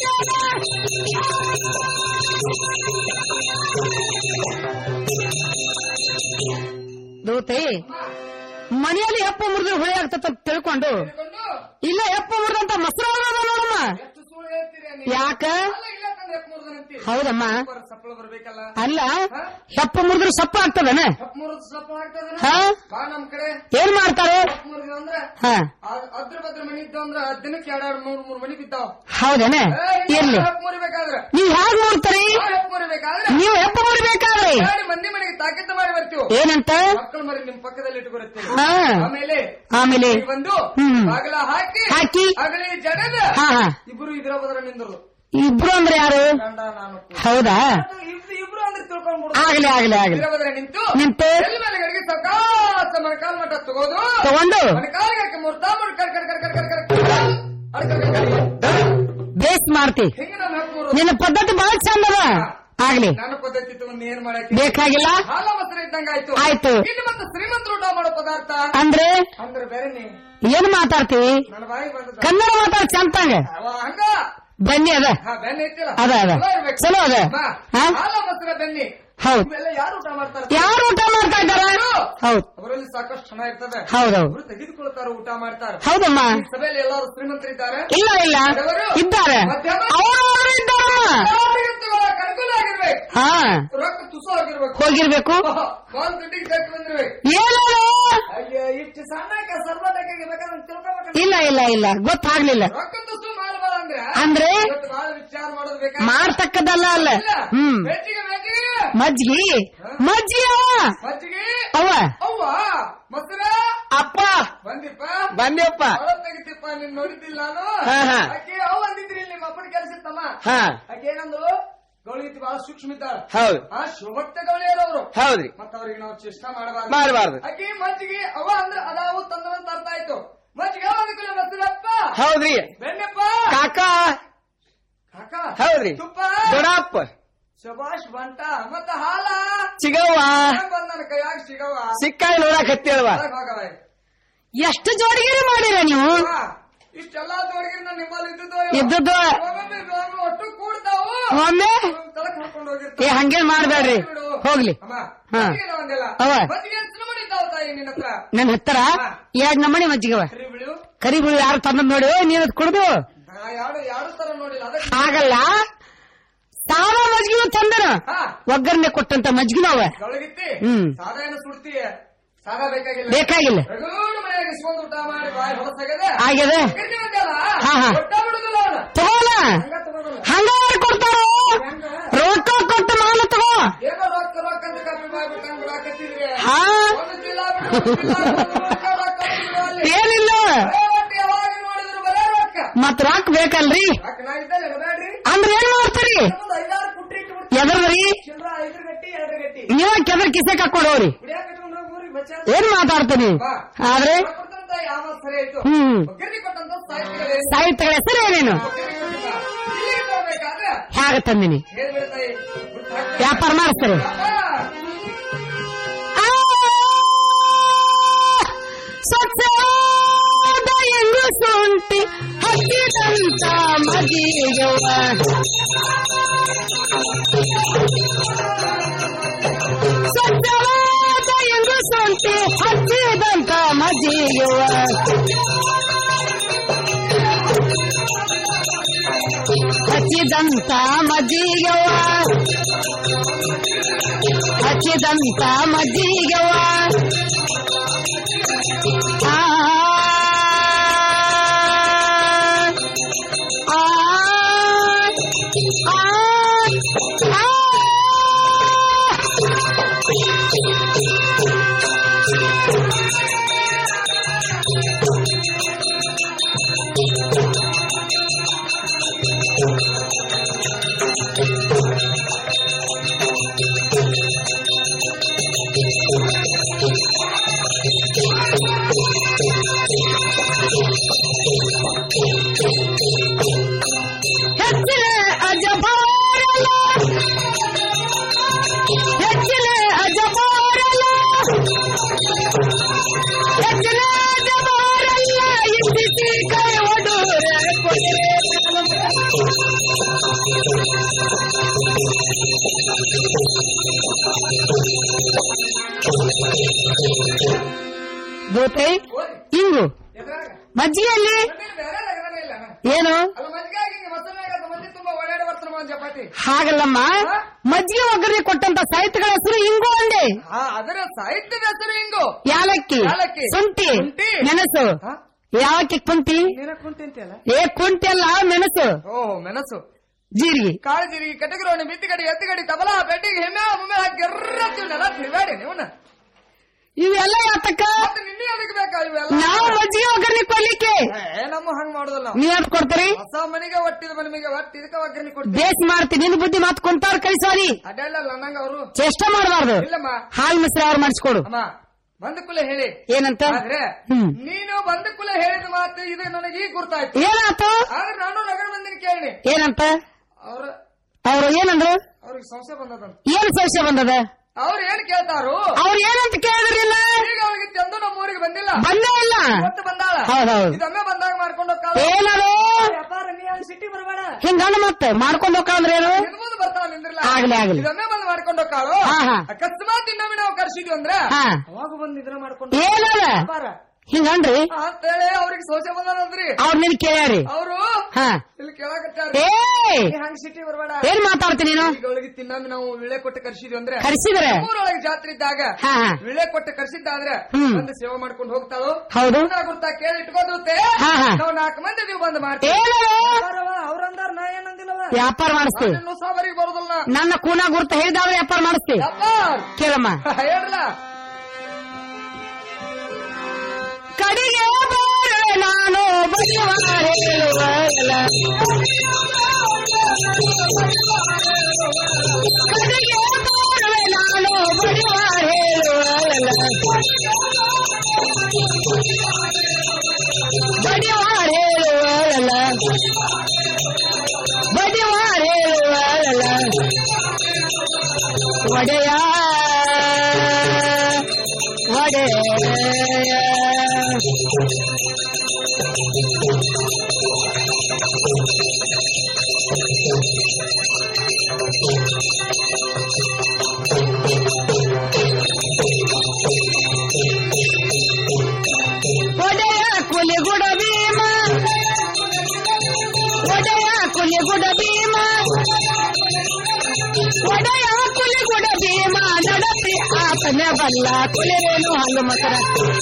ದೂತೆ ಮನೆಯಲ್ಲಿ ಹೆಪ್ಪ ಮುರಿದ್ರೆ ಹುಳಿ ಆಗ್ತದ ತಿಳ್ಕೊಂಡು ಇಲ್ಲ ಹೆಪ್ಪ ಮುರಿದಂತ ಮೊಸರು ಹೋಗೋದು ನೋಡಮ್ಮ ಯಾಕ ಹೌದಮ್ಮ ಸಪ್ಪಳ ಬರ್ಬೇಕಲ್ಲ ಅಲ್ಲ ಹೆಪ್ಪ ಮುರಿದ್ರೆ ಸಪ್ಪ ಆಗ್ತದನ ಮುರಿದ್ ಸಪ್ಪಳ ಆಗ್ತದ ಹಾ? ಬಾ ನಮ್ ಕಡೆ ಏನ್ ಮಾಡ್ತಾರೆ ಮುರಿದ್ವಿ ಅಂದ್ರ ಹಾ ಆ- ಅದ್ರ ಬದ್ರ ಮನಿ ಇದ್ದಾವ ಅಂದ್ರ ದಿನಕ್ಕೆ ಎರಡ್ ಮೂರ್ ಮೂರ್ ಮನಿ ಬಿದ್ದಾವ ಹೌದೇನ ಇರ್ಲಿ ಹೆಪ್ ಮುರಿಬೇಕಾದ್ರೆ ನೀವ್ ಹ್ಯಾಗ್ ನೋಡ್ತಾರಿ ಆ ಹೆಪ್ ಮುರಿಬೇಕಾದ್ರೆ ನೀವು ಹೆಪ್ಪ ಮುರಿಬೇಕಾದ್ರೆ ಎರಡು ಮಂದಿ ಮನೆಗೆ ತಾಕೀತು ಮಾಡಿ ಬರ್ತೀವಿ ಏನಂತ ಮಕ್ಕಳು ಮರಿ ನಿಮ್ ಪಕ್ಕದಲ್ಲಿ ಇಟ್ಕೊಳ್ತೀವಿ ಹಾ. ಆಮೇಲೆ ಆಮೇಲೆ ಇಲ್ಲಿ ಬಂದು ಹ್ಮ್. ಬಾಗಲ ಹಾಕಿ ಹಾಕಿ. ಅಗಲಿ ಜಡದ ಹಾ, ಹಾ. ಇಬ್ರು ಇದ್ರ ಬದ್ರ ನಿಂದ್ರು ಇಬ್ರು ಅಂದ್ರೆ ಯಾರು ಗಂಡ ನಾನು ಹೌದಾ ಇಬ್ರು ಇಬ್ರು ಅಂದ್ರೆ ತಿಳ್ಕೊಂಡ್ಬಿಡು ಆಗ್ಲಿ ಆಗ್ಲಿ ಆಗ್ಲಿ ಇದ್ರ ಬದ್ರ ನಿಂತು ನಿಂತು ಎಲ್ಲಿ ಮೇಲೆ ಗಡಿಗೆ ಸಕಾಸ ಮಣಕಾಲ್ ಮಟ್ಟ ತಗೋದು ತಗೊಂಡು ಮಣಕಾಲಿಗೆ ಹಾಕಿ ಮುರ್ತ ಮುರ್ ಕರ್ ಕರ್ ಕರ್ ಕರ್ ಕರ್ ಕರ್ ಕರ್ ಅಡ್ ಕರ್ ಕರ್ ಕರ್. ಬೇಸ್ ಮಾಡ್ತಿ ಹಿಂಗ ನಮ್ಮ ಹೆಪ್ಪ ಮುರ್ದು. ನಿನ್ನ ಪದ್ಧತಿ ಬಹಳ ಚಂದ ಅದ ಆಗ್ಲಿ ನನ್ನ ಪದ್ಧತಿ ತಗೊಂಡು ಏನ್ ಮಾಡಕ್ಕೆ ಬೇಕಾಗಿಲ್ಲ ಹಾಲ ಮೊಸರು ಇದ್ದಂಗ ಆಯ್ತು ಆಯ್ತು. ಇನ್ನು ಮತ್ತೆ ಶ್ರೀಮಂತರು ಊಟ ಮಾಡೋ ಪದಾರ್ಥ ಅಂದ್ರೆ ಅಂದ್ರೆ ಬೇರೆ ನೀ ಏನ್ ಮಾತಾಡ್ತೀವಿ ನನ್ನ ಬಾಯಿ ಬಂದ ಕನ್ನಡ ಮಾತಾಡ ಚಂತಂಗ ಹಂಗ ಬನ್ನಿ ಅದ ಹಾ, ಬೆಣ್ಣೆ ಐತಿಲ್ಲ ಅದ, ಅದ. ಚಲೋ ಇರ್ಬೇಕು. ಚಲೋ ಅದ. ಬಾ. ಹಾ? ಹಾಲ ಮೊಸರ ಬೆಣ್ಣೆ ಹೌದ್ ಇವೆಲ್ಲ ಯಾರು ಊಟ ಮಾಡ್ತಾರೆ ಯಾರು ಊಟ ಮಾಡ್ತಾ ಇದ್ದಾರ ಹೌದ್ ಅವರಲ್ಲಿ ಸಾಕಷ್ಟು ಹಣ ಇರ್ತದೆ ಹೌದೌದು. ಅವರು ತೆಗೆದುಕೊಳ್ತಾರ ಊಟ ಮಾಡ್ತಾರೆ ಹೌದಮ್ಮ ಈ ಸಭೆಯಲ್ಲಿ ಎಲ್ಲರೂ ಶ್ರೀಮಂತರಿದ್ದಾರೆ ಇಲ್ಲ ಇಲ್ಲ ಬಡವರು? ಇದ್ದಾರೆ ಮಧ್ಯಮ? ಅವರು ಅವರು ಇದ್ದಾರಮ್ಮ ಶ್ರೀಮಂತರುಗಳ ಅನುಕೂಲ ಆಗಿರ್ಬೇಕು ಹಾ ರೊಕ್ಕ ತುಸು ಆಗಿರ್ಬೇಕು ಹೋಗಿರ್ಬೇಕು ಕಾಲ್ ದುಡ್ಡಿಗೆ ಕಟ್ಟಿ ಬಂದಿರ್ಬೇಕು ಏನು ಅಯ್ಯೋ ಇಷ್ಟು ಸಣ್ಣಕ್ಕೆ ಸರ್ವದಕ್ಕೆ ಬೇಕಾದ್ರೆ ತಿಳ್ಕೊಬೇಕು ಇಲ್ಲ ಇಲ್ಲ ಇಲ್ಲ ಗೊತ್ತಾಗ್ಲಿಲ್ಲ ರೊಕ್ಕ ತುಸು ಮಾಡಬಾರ ಅಂದ್ರೆ ಅಂದ್ರೆ? ಇವತ್ತು ಬಹಳ ವಿಚಾರ ಮಾಡೋದು ಬೇಕಾದ್ರೆ ಮಾಡ್ತಕ್ಕದಲ್ಲ ಅಲ್ಲ ಇಲ್ಲ. ಹ್ಮ್ ಬೆಚ್ಚಿಗೆ ಬೆಚ್ಚಿಗೆ ಮಜ್ಗಿ ಮಜ್ಜಿ ಅವ ಮಜ್ಜಿಗೆ ಅವ್ವ ಅವ್ವ ಮೊಸರ ಅಪ್ಪ ಬಂದಿಪ್ಪ ಬಂದ್ಯಪ್ಪ ಅವಳ ತೆಗಿತಿಪ್ಪ ನೀನ್ ನೋಡಿದ್ದಿಲ್ಲ ನಾನು ಹಾ, ಹಾ. ಆಕೆ ಅವ್ ಅಂದಿದ್ರಿ ನಿಮ್ಮ ಅಪ್ಪನ ಕೆಲಸ ಇತ್ತಮ್ಮ ಹಾ. ಆಕೆ ಏನಂದು ಗೌಳಿಗಿತ್ತಿ ಬಹಳ ಸೂಕ್ಷ್ಮ ಇದ್ದಾಳೆ ಹೌದು. ಆ ಶಿವಭಕ್ತ ಗೌಳಿಯರವರು ಹೌದ್ರಿ ಮತ್ತ ಅವ್ರಿಗೆ ನಾವು ಚೇಷ್ಟ ಮಾಡಬಾರ್ದು ಮಾಡ್ಬಾರ್ದು. ಆಕೆ ಮಜ್ಜಿಗೆ ಅವ ಅಂದ್ರೆ ಅದಾವು ತಂದವಂತ ಅರ್ಥ ಆಯ್ತು ಮಜ್ಜಿಗೆ ಬದುಕಲು ಬರ್ತದಪ್ಪ ಹೌದ್ರಿ ಬೆಣ್ಣೆಪ್ಪ ಕಾಕ ಕಾಕ ಹೌದ್ರಿ ತುಪ್ಪ ದೊಡ್ಡಪ್ಪ ಶಬಾಷ್ ಬಂಟ ಮತ್ತ ಹಾಲ ಸಿಗವ್ವ ಹೆಂಗ್ ಬಂದ್ ನನ್ನ ಕೈಯಾಗ ಸಿಗವ್ವ ಸಿಕ್ಕಾಗ ನೋಡಕ್ ಹತ್ತಿಯಲ್ವ ಹೊರಗ್ ಹೋಗವ್ವ. ಎಷ್ಟು ಜೋಡಿಗೆರೆ ಮಾಡಿರ ನೀವು ಅವ್ವ, ಇಷ್ಟೆಲ್ಲಾ ತೋಡಿಗೆ ನಾನು ನಿಮ್ಮಲ್ಲಿ ಇದ್ದದ್ದು ಇದ್ದದ್ದು. ಒಮ್ಮೊಮ್ಮೆ ಒಮ್ಮೊಮ್ಮೆ ಒಟ್ಟು ಕೂಡ್ತಾವು ಒಮ್ಮೆ ತಲಕ್ ಹಾಕೊಂಡು ಏ ಹೋಗಿರ್ತಾವ ಹಂಗೇನ್ ಮಾಡ್ಬೇಡ್ರಿ ಹೋಗ್ಲಿ ಅಮ್ಮ ಹಾ. ಮಜ್ಜಿಗೆ ಒಂದಿಲ್ಲ ಅವ. ಮಜ್ಜಿಗೆ ಎಷ್ಟು ಮಾಡಿದ್ದಾವ ತಾಯಿ ನಿನ್ನ ಹತ್ರ ನನ್ ಹತ್ತಿರ ಎರಡ್ ನಮೂನಿ ಮಜ್ಜಿಗವ ಕರಿ ಬಿಡು ಕರಿ ಬಿಳು ಯಾರು ತಂದ್ ನೋಡಿ ನೀನ್ ಅದ್ ಕುಡ್ದು ನಾ ಯಾರು ಯಾರು ತರ ನೋಡಿಲ್ಲ ಅದಕ್ಕೆ ಆಗಲ್ಲ ಸಾವ ಮಜ್ಜಿಗೆ ತಂದನ ಹಾ. ಒಗ್ಗರಣೆ ಕೊಟ್ಟಂತ ಮಜ್ಜಿಗೆನವ ಒಳಗಿತ್ತಿ ಹ್ಮ್. ಸಾದಾ ಏನು ಸುಡ್ತೀಯ ಸಾದಾ ಬೇಕಾಗಿಲ್ಲ ಬೇಕಾಗಿಲ್ಲ. ರಗೂಡು ಮನೆಯಾಗ ಇಸ್ಕೊಂಡು ಊಟ ಮಾಡಿ ಬಾಯಿ ಹೊರಸಾಗದೆ ಆಗ್ಯದೆ. ಹಾ ಹಾ, ಹಾ. ಒಟ್ಟ ಬಿಡುದಿಲ್ಲ ಅವನ ತಗೋಲ ಹಂಗ ತಗೋದಲ್ಲ ಹಂಗ ಕೊಡ್ತಾರ ರೊಕ್ಕ ಕೊಟ್ಟು ಮಾಲ ತಗೋ ಏನೋ ರೊಕ್ಕ ರೊಕ್ಕ ಅಂತ ಕಮ್ಮಿ ಮಾಡ್ಬಿಟ್ಟಂಗ್ ಬಿಡಾಕತ್ತಿದ್ರಿ ಹಾ ಒಂದು ಜಿಲ್ಲಾ ಬಿಡು, ಒಂದು ಜಿಲ್ಲಾ ಬಿಡು, ರೊಕ್ಕ ರೊಕ್ಕ ಬಿಡು ಅಲ್ಲಿ. ಏನಿಲ್ಲ ಬರೇ ರೊಕ್ಕ ಯಾವಾಗ ನೋಡಿದ್ರು ಬರೇ ರೊಕ್ಕ ಮತ್ ರಾಕ್ ಬೇಕಲ್ರಿ ರೊಕ್ಕ ನಾ ಇದ್ದಲ್ಲಿ ಬೇಡ್ರಿ ಅಂದ್ರ ಏನ್ ಮಾಡ್ತೀರಿ ಒಂದು ಐದಾರು ಕುಟ್ರಿ ಇಟ್ಟು ಎದರ್ದ್ರಿ ಚಿಲ್ರ ಐದು ಗಟ್ಟಿ ಎರಡು ಗಟ್ಟಿ ನೀವ ಕೆದರ್ ಕಿಸೆ ಹಾಕೊಂಡ್ ಹೋಗ್ರಿ ಕುಡಿಯಾಕ ಇಟ್ಕೊಂಡು ಹೋಗಿ ಊರಿಗೆ ಬಚ್ಚಾರ. ಏನ್ ಮಾತಾಡ್ತೀನಿ ಬಾ. ಆದ್ರೆ ಕೊಟ್ಟಂತ ಯಾವ ಸರಿ ಆಯ್ತು ಹ್ಮ್. ಒಗ್ಗರಣೆ ಕೊಟ್ಟಂತ ಸಾಹಿತ್ಯಗಳೇ ಸಾಹಿತ್ಯಗಳ ಹೆಸರು ಏನೇನು ಇಲ್ಲಿಗೆ ಬರ್ಬೇಕಾದ್ರೆ ಹೇಗ ತಂದಿನಿ ಹೇಳ್ಬಿಡ್ತಾಯಿ ಬಿಟ್ಟು ಹಾಕ್ತಾರೆ. ವ್ಯಾಪಾರ ಮಾಡಿಸ್ತಾರೆ ಅಪ್ಪ, ಸ್ವಚ್ಛವಾದ ಎಂಗು ಶುಂಠಿ ಹಚ್ಚಿದಂತ ಮದಿಯವ ಸ್ವಚ್ಛವಾದ ಎಂಗು ಶುಂಠಿ ಹಚ್ಚಿದಂತ ಮದಿಯವ ಹಚ್ಚಿದಂತ ಮದಿಯವ ಹಚ್ಚಿದಂತ ಮಜ್ಜಿಗವ ಆ ಆ ಆ ಆ ಹೆಚ್ಚಿನ ಅಜಬಾರಲ ಹೆಚ್ಚಿನ ಅಜಬಾರಲ ಹೆಚ್ಚಿನ ಅಜಬಾರಲ್ಲ ಇದ್ದಿಸಿ ಕೈ ಒಡೂರ ದೂತೆ ಹಿಂಗು ಮಜ್ಜಿಗೆಯಲ್ಲಿ ಬೇರೆ ಲಗ್ನನೇ ಇಲ್ಲ ಅಣ್ಣ. ಏನು ಅಲ್ಲ ಮಜ್ಜಿಗೆ ಆಗಿ ಹಿಂಗೆ ಮೊಸರನ್ನಾಗ ಅದು ಮಂದಿ ತುಂಬಾ ಓಡಾಡಿ ಬರ್ತಾರ ಒಂದ್ ಚಪಾತಿ ಹಾಗಲ್ಲಮ್ಮ ಮಜ್ಜಿಗೆ ಒಗ್ಗರಣೆ ಕೊಟ್ಟಂತ ಸಾಹಿತ್ಯಗಳ ಹೆಸರು ಹಿಂಗು ಅಂದೆ ಹಾ ಅದರ ಸಾಹಿತ್ಯದ ಹೆಸರು ಹಿಂಗು ಯಾಲಕ್ಕಿ ಯಾಲಕ್ಕಿ. ಶುಂಠಿ ಶುಂಠಿ. ಮೆಣಸು ಯಾವಕ್ಕೆ ಕುಂಟಿ ನೀನ ಕುಂತಿಂತಿಯಲ್ಲ ಏ ಕುಂಟಿ ಅಲ್ಲ ಮೆಣಸು ಓಹೋ ಮೆಣಸು ಜೀರಿಗೆ ಕಾಳು ಜೀರಿಗೆ ಕಟಗರೋಣಿ ಬಿತ್ತಿಗಡಿ ಎತ್ತಿಗಡಿ ತಬಲ ಬೆಟ್ಟಿಗೆ ಹೆಮ್ಮೆ ಒಮ್ಮೆ ಹಾಕಿ ಎರ್ರತ್ತೀವಿ ನೆಲ ತಿರುಗಾಡಿ ನೀವನ್ನ ಇವೆಲ್ಲ ಯಾತಕ್ಕ ಮತ್ತೆ ನಿನ್ನೆ ಅದಕ್ಕೆ ಬೇಕಾ ಇವೆಲ್ಲ ನಾವು ಮಜ್ಜಿಗೆ ಒಗ್ಗರಣೆ ಕೊಡ್ಲಿಕ್ಕೆ ಏ ನಮ್ಮ ಹಂಗ್ ಮಾಡೋದಲ್ಲ ನಾವು. ನೀವ್ ಯಾವ್ದು ಕೊಡ್ತೀರಿ ಹೊಸ ಮನೆಗೆ ಒಟ್ಟಿದ ಮನೆಗೆ ಒಟ್ಟು ಇದಕ್ಕೆ ಒಗ್ಗರಣೆ ಕೊಡ್ತೀವಿ ಬೇಸ್ ಮಾಡ್ತೀನಿ ನಿನ್ ಬುದ್ಧಿ ಮಾತು ಕುಂತಾರ ಕೈ ಸಾರಿ ಅಡ್ಡಲ್ಲ ನಂಗ ಅವರು ಚೇಷ್ಟ ಮಾಡಬಾರ್ದು ಇಲ್ಲಮ್ಮ ಹಾಲ್ ಮಿಶ್ರ ಅವ್ರು ಮಾಡಿಸ್ಕೊಡು ಅಮ್ಮ ಬಂದ ಕುಲ ಹೇಳಿ ಏನಂತ ಆದ್ರೆ ಹ್ಮ್ ನೀನು ಬಂದ ಕುಲ ಹೇಳಿದ ಮಾತು ಇದು ನನಗೆ ಈಗ ಗುರ್ತಾಯ್ತು ಏನಾತು ಆದ್ರೆ ನಾನು ನಗರ ಮಂದಿನ ಕೇಳಿ ಏನಂತ ಅವ್ರ ಅವ್ರು ಏನಂದ್ರು ಅವ್ರಿಗೆ ಸಂಶಯ ಬಂದದಂತ ಏನ್ ಸಂಶಯ ಬಂದದ ಅವ್ರು ಏನ್ ಕೇಳ್ತಾರು ಅವ್ರು ಏನಂತ ಕೇಳಿದ್ರಿಲ್ಲ ಈಗ ಅವ್ರಿಗೆ ಚಂದು ನಮ್ಮ ಊರಿಗೆ ಬಂದಿಲ್ಲ ಬಂದೇ ಇಲ್ಲ ಇವತ್ತು ಬಂದಾಳ ಹೌದೌದು. ಇದೊಮ್ಮೆ ಬಂದಾಗ ಮಾಡ್ಕೊಂಡು ಹೋಗ್ತಾಳ ಏನದು ವ್ಯಾಪಾರ ನೀ ಹಂಗ್ ಸಿಟಿ ಬರಬೇಡ ಹಿಂಗಣ್ಣ ಮತ್ತೆ ಮಾಡ್ಕೊಂಡು ಹೋಗ್ಕಂದ್ರೆ ಏನು ಮುಂದೆ ಬರ್ತಾಳ ನಿಂದ್ರಲ್ಲ ಆಗ್ಲಿ, ಆಗ್ಲಿ. ಇದೊಮ್ಮೆ ಬಂದು ಮಾಡ್ಕೊಂಡು ಹೋಗ್ತಾಳು ಹಾ, ಹಾ. ಅಕಸ್ಮಾತ್ ಇನ್ನೊಮ್ಮೆ ನಾವು ಕರ್ಸಿದ್ವಿ ಅಂದ್ರೆ ಹಾ. ಅವಾಗ ಬಂದು ಇದನ್ನ ಮಾಡ್ಕೊಂಡು ಏನದ ವ್ಯಾಪಾರ ಹಿಂಗನ್ರಿ ಅಂತೇಳಿ ಅವ್ರಿಗೆ ಸೋಸೆ ಬಂದಾರಂದ್ರಿ ಅವ್ರ ನಿನ್ ಕೇಳ್ಯಾರಿ ಅವರು ಹಾ ಇಲ್ಲಿ ಕೇಳಾಕತ್ತಾರ ಏಯ್! ಹಂಗ್ ಸಿಟಿ ಬರಬೇಡ ಏನ್ ಮಾತಾಡ್ತೀನಿ ನೀನು ಈಗ ಒಳಗೆ ತಿನ್ನೊಮ್ಮೆ ನಾವು ವಿಳೆ ಕೊಟ್ಟು ಕರ್ಸಿದ್ವಿ ಅಂದ್ರೆ ಕರ್ಸಿದ್ರೆ? ಊರೊಳಗೆ ಜಾತ್ರೆ ಇದ್ದಾಗ ಹಾ, ಹಾ. ವಿಳೆ ಕೊಟ್ಟು ಕರ್ಸಿದ್ದಾದ್ರೆ ಹ್ಮ್. ಬಂದು ಸೇವೆ ಮಾಡ್ಕೊಂಡು ಹೋಗ್ತಾಳು ಹೌದು. ಗುರ್ತಾ ಗುರ್ತಾ ಕೇಳಿ ಇಟ್ಕೋದಿರುತ್ತೆ ಹಾ, ಹಾ. ನಾವು ನಾಲ್ಕು ಮಂದಿ ನೀವು ಬಂದು ಮಾಡ್ತೀವಿ ಏನದು? ಅವ್ರಂದಾರ ನಾ ಏನಂದಿಲ್ಲವ ವ್ಯಾಪಾರ ಮಾಡಿಸ್ತೀವಿ ನಾನು ಸಾಬರಿಗೆ ಬರೋದಿಲ್ಲ ನನ್ನ ಕೂನ ಗುರ್ತ ಹೇಳಿದಾದ್ರೆ ವ್ಯಾಪಾರ ಮಾಡಿಸ್ತೀವಿ ವ್ಯಾಪಾರ ಕೇಳಮ್ಮ ಹೇಳ್ರಲ್ಲ ಕಡೆಗೆ ಬಾರೆ ನಾನು ಬಸವಾರ ಹೇಳುವಲ್ಲ ಕಡೆಗೆ ಬಾರೆ ನಾನು ಬಡಿವಾರ ಹೇಳುವಲ್ಲ ಒಡೆಯ ಒಡೆಯ ಒಡೆಯ ಕುಲಿಗುಡ ಭೀಮ ಒಡೆಯ ಕುಲಿಗುಡ ಭೀಮ ಒಡೆಯ ಕುಲಿಗುಡ ಭೀಮ ನಡತಿ ಆತನ ಬಲ್ಲ ಕುಲಿರೇನು ಹಲ್ಲು ಮಕರ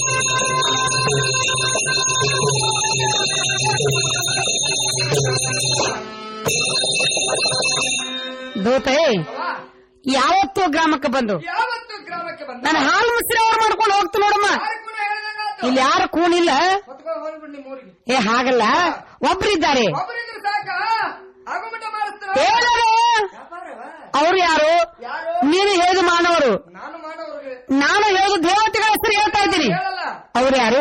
ದೂತೆ ಯಾವತ್ತು ಗ್ರಾಮಕ್ಕೆ ಬಂದು ಯಾವತ್ತು ಗ್ರಾಮಕ್ಕೆ ಬಂದ ನಾನು ಹಾಲು ಮುಸ್ರಿ ಅವ್ರು ಮಾಡ್ಕೊಂಡು ಹೋಗ್ತು ನೋಡಮ್ಮ ಇಲ್ಲಿ ಯಾರು ಕೂಣಿಲ್ಲ ಹೊತ್ಕೊಂಡು ಹೋಗ್ಬಿಡ್ ನಿಮ್ಮ ಊರಿಗೆ ಏ ಹಾಗಲ್ಲ ಒಬ್ರಿದ್ದಾರೆ ಒಬ್ಬರಿದ್ರೆ ಸಾಕ ಆಗುಮಟ ಮಾಡಿಸ್ತಾರ ಹೇಳರು ಅವ್ರು ಯಾರು ನೀನು ಹೇಳಿದ ಮಾನವರು ನಾನು ಮಾಡೋರಿಗೆ ನಾನು ಹೇಳಿದ ದೇವತೆಗಳ ಹೆಸರು ಹೇಳ್ತಾ ಇದ್ದೀನಿ ಹೇಳಲ್ಲ ಅವ್ರು ಯಾರು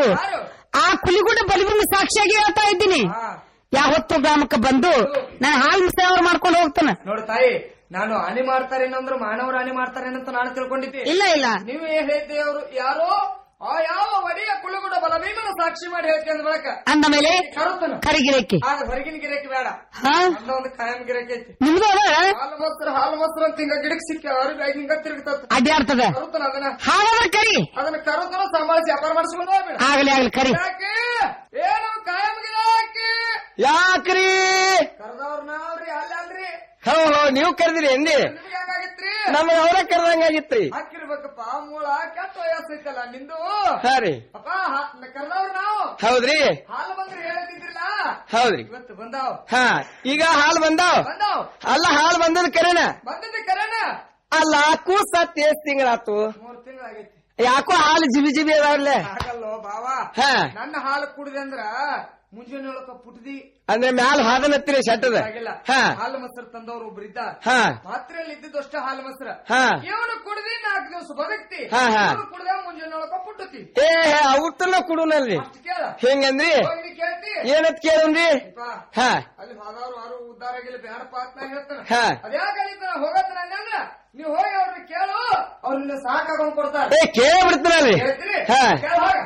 ಆ ಕುಲಿಗುಡ ಬಲಿಗುಂಡ ಸಾಕ್ಷಿಯಾಗಿ ಹೇಳ್ತಾ ಇದ್ದೀನಿ ಯಾವತ್ತು ಗ್ರಾಮಕ್ಕೆ ಬಂದು ನಾನು ಹಾಲು ಮುಸ್ರಿ ಅವ್ರು ಮಾಡ್ಕೊಂಡು ಹೋಗ್ತಾನೆ ನೋಡು ತಾಯಿ ನಾನು ಹಾನಿ ಮಾಡ್ತಾರೇನಂದ್ರು ಮಾನವರು ಹಾನಿ ಮಾಡ್ತಾರೇನಂತ ನಾನು ತಿಳ್ಕೊಂಡಿದ್ದೆ ಇಲ್ಲ ಇಲ್ಲ ನೀವು ಏನ್ ಹೇಳ್ತೀವಿ ಅವರು ಯಾರೋ ಆ ಯಾವ ಒಡೆಯ ಕುಳುಗುಡ ಬಲಭೀಮನ ಸಾಕ್ಷಿ ಮಾಡಿ ಹೇಳ್ತೀನಿ ಅಂದ ಬಳಕ ಅಂದ ಮೇಲೆ ಕರುತನ ಕರಿಗಿರಕ್ಕೆ ಆಗ ಹೊರಗಿನ ಗಿರಕ್ಕೆ ಬೇಡ ಹಾ ನಂದ ಒಂದು ಕಾಯಂ ಗಿರಕ್ಕೆ ಐತಿ ನಿಮ್ದು ಅದ ಹಾಲು ಮೊಸರು ಹಾಲು ಮೊಸರು ಅಂತ ಹಿಂಗ ಗಿಡಕ್ ಸಿಕ್ಕ ಅವ್ರಿಗೆ ಬ್ಯಾಗ್ ಹಿಂಗ ತಿರುಗ್ತದ ಅಡ್ಡಾಡ್ತದ ಕರುತನ ಅದನ್ನ ಹಾಗಾದ್ರೆ ಕರಿ ಅದನ್ನ ಕರುತನ ಸಂಭಾಳಿಸಿ ವ್ಯಾಪಾರ ಮಾಡಿಸ್ಕೊಂಡು ಹೋಗ್ಬೇಡ ಆಗ್ಲಿ ಆಗ್ಲಿ ಕರಿ ಯಾಕೆ ಏನು ಕಾಯಂ ಗಿರಾಕಿ ಯಾಕ್ರಿ ಕರೆದವ್ರ ನಾವ್ರಿ ಅಲ್ಲ ಅಲ್ರಿ ಹೋ ಹೋ ನೀವು ಕರೆದಿರಿ ಎಂದಿ ನಿಮ್ಗೆ ಹೆಂಗಾಗಿತ್ರಿ ನಮ್ಮ ಅವರ ಕರೆದಂಗಾಗಿತ್ರಿ ಹಾಕಿರ್ಬೇಕಪ್ಪ ಮೂಳ ಕೆಟ್ಟ ವಯಸ್ಸು ಐತಲ್ಲ ನಿಂದು ಹಾ ರೀ ಅಪ್ಪ ಕರೆದವ್ರು ನಾವು ಹೌದ್ರಿ ಹಾಲು ಬಂದ್ರೆ ಹೇಳ್ತಿದ್ರಲ್ಲ ಹೌದ್ರಿ ಇವತ್ತು ಬಂದಾವ್ ಹಾ ಈಗ ಹಾಲು ಬಂದಾವ್ ಬಂದಾವ್ ಅಲ್ಲ ಹಾಲು ಬಂದದ ಕರೆನ ಬಂದಿದ್ದೆ ಕರೆನ ಅಲ್ಲ ಕೂಸ್ ಸತ್ ಎಷ್ಟ್ ತಿಂಗಳಾತು ಮೂರ್ ತಿಂಗಳಾಗೈತಿ ಯಾಕೋ ಹಾಲು ಜಿಬಿ ಜಿಬಿ ಅದಾವ್ರಲ್ಲೇ ಆಗಲ್ಲೋ ಬಾವ ಹಾ ನನ್ನ ಹಾಲು ಕುಡಿದೆ ಅಂದ್ರ ಮುಂಜಾನೆ ಒಳಕ ಪುಟ್ದಿ ಅಂದ್ರೆ ಮ್ಯಾಲ ಹಾದನತ್ತಿರಿ ಶೆಟ್ಟದ ಆಗಿಲ್ಲ ಹಾ ಹಾಲು ಮೊಸರು ತಂದವ್ರು ಒಬ್ರು ಇದ್ದ ಹಾ ಪಾತ್ರೆಯಲ್ಲಿ ಇದ್ದಿದ್ದು ಅಷ್ಟೇ ಹಾಲು ಮೊಸರು ಹಾ. ಇವನು ಕುಡ್ದಿ ನಾಲ್ಕು ದಿವಸ ಬದುಕ್ತಿ ಹಾ, ಹಾ. ಇವ್ನು ಕುಡ್ದ ಮುಂಜಾನೆ ಒಳಕ ಪುಟ್ಟತಿ ಏ ಔಟನ್ನ ಕುಡುನಲ್ರಿ ಕೇಳ ಹೆಂಗಂದ್ರಿ ಹೋಗಿ ನೀ ಕೇಳ್ತಿ ಏನತ್ ಕೇಳನ್ರಿ ಅಪ್ಪ, ಹಾ ಅಲ್ಲಿ ಹೋದವ್ರು ಯಾರು ಉದ್ದಾರ ಆಗಿಲ್ಲ ಬೇಡಪ್ಪ ಅಂತ ನಾ ಹೇಳ್ತಾನೆ ಹಾ. ಅದ್ಯಾಕೆ ಹೋಗತ್ತ ನಂಗಂದ್ರ ನೀವು ಹೋಗಿ ಅವ್ರನ್ನ ಕೇಳು ಅವ್ರನ್ನ ಸಾಕಾಗೊಂಡ್ ಕೊಡ್ತಾರೆ ಏ ಕೇಳ್ಬಿಡ್ತೀನಲ್ರಿ ಹೇಳ್ತೀರಿ ಹಾ ಕೇಳ ಹೋಗ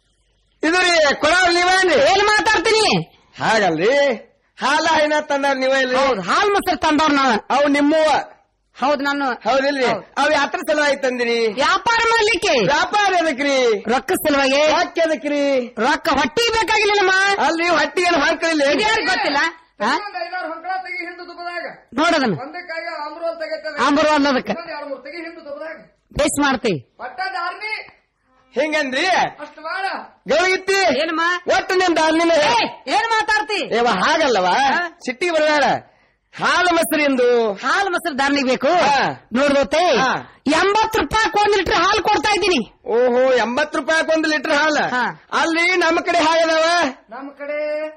ಇದು ರೀ ಕೊಡವ್ರ ನೀವೇನ್ರಿ ಏನ್ ಮಾತಾಡ್ತೀನಿ ಹಾಗಲ್ರಿ ಹಾಲ ಏನ ತಂದಾರ ನೀವ ಇಲ್ರಿ ಹೌದು ಹಾಲು ಮೊಸರು ತಂದವ್ರು ನಾವು ಅವು ನಿಮ್ಮವ ಹೌದು ನಾನು ಹೌದಿಲ್ರಿ ಅವ್ ಯಾತ್ರ ಸಲುವಾಗಿ ತಂದಿರಿ ವ್ಯಾಪಾರ ಮಾಡ್ಲಿಕ್ಕೆ ವ್ಯಾಪಾರ ಎದಕ್ರಿ ರೊಕ್ಕ ಸಲುವಾಗಿ ಯಾಕೆ ಎದಕ್ರಿ ರೊಕ್ಕ ಹೊಟ್ಟಿ ಬೇಕಾಗಿಲ್ಲಮ್ಮ ಅಲ್ರಿ ಹೊಟ್ಟಿಗೆ ಹಾಕ್ಲಿಲ್ಲ ಇದ್ಯಾರಿಗ್ ಗೊತ್ತಿಲ್ಲ ಹಾ? ಒಂದ್ ಐದಾರು ಹೊಂಕಳ ತೆಗಿ ಹಿಂದು ತುಪ್ಪದಾಗ ನೋಡದನ್ನ ಒಂದಕ್ಕಾಗಿ ಅಮೃತ ತೆಗಿತದೆ ಆಂಬರು ಅನ್ನೋದಕ್ಕ ಇನ್ನೊಂದ್ ಎರಡು ಮೂರು ತೆಗಿ ಹಿಂದು ತುಪ್ಪದಾಗ ಬೇಸ್ ಮಾಡ್ತೀವಿ ಪಟ್ಟದ ಆರ್ಮಿ ಹೆಂಗಂದ್ರಿ ಅಷ್ಟು ಮಾಡ ಗೌಗಿತ್ತಿ ಏನಮ್ಮ ಒಟ್ಟು ನಿಮ್ ದಾರ್ನಿನ ಏನ್ ಮಾತಾಡ್ತಿ ಏವ ಹಾಗಲ್ಲವ ಸಿಟ್ಟಿಗೆ ಬರಬೇಡ ಹಾಲು ಮೊಸರಿಂದು ಹಾಲು ಮೊಸರು ದಾರ್ನಿಗೆ ಬೇಕು ಹಾ. ನೋಡ್ಬೋತೆ ಹಾ. ಎಂಬತ್ತು ರೂಪಾಯಿ ಒಂದ್ ಲೀಟರ್ ಹಾಲು ಕೊಡ್ತಾ ಇದ್ದೀನಿ ಓಹೋ ಎಂಬತ್ ರೂಪಾಯಿ ಒಂದು ಲೀಟರ್ ಹಾಲು ಹಾ. ಅಲ್ಲಿ ನಮ್ಮ ಕಡೆ ಹಾಗದವ ನಮ್ಮ ಕಡೆ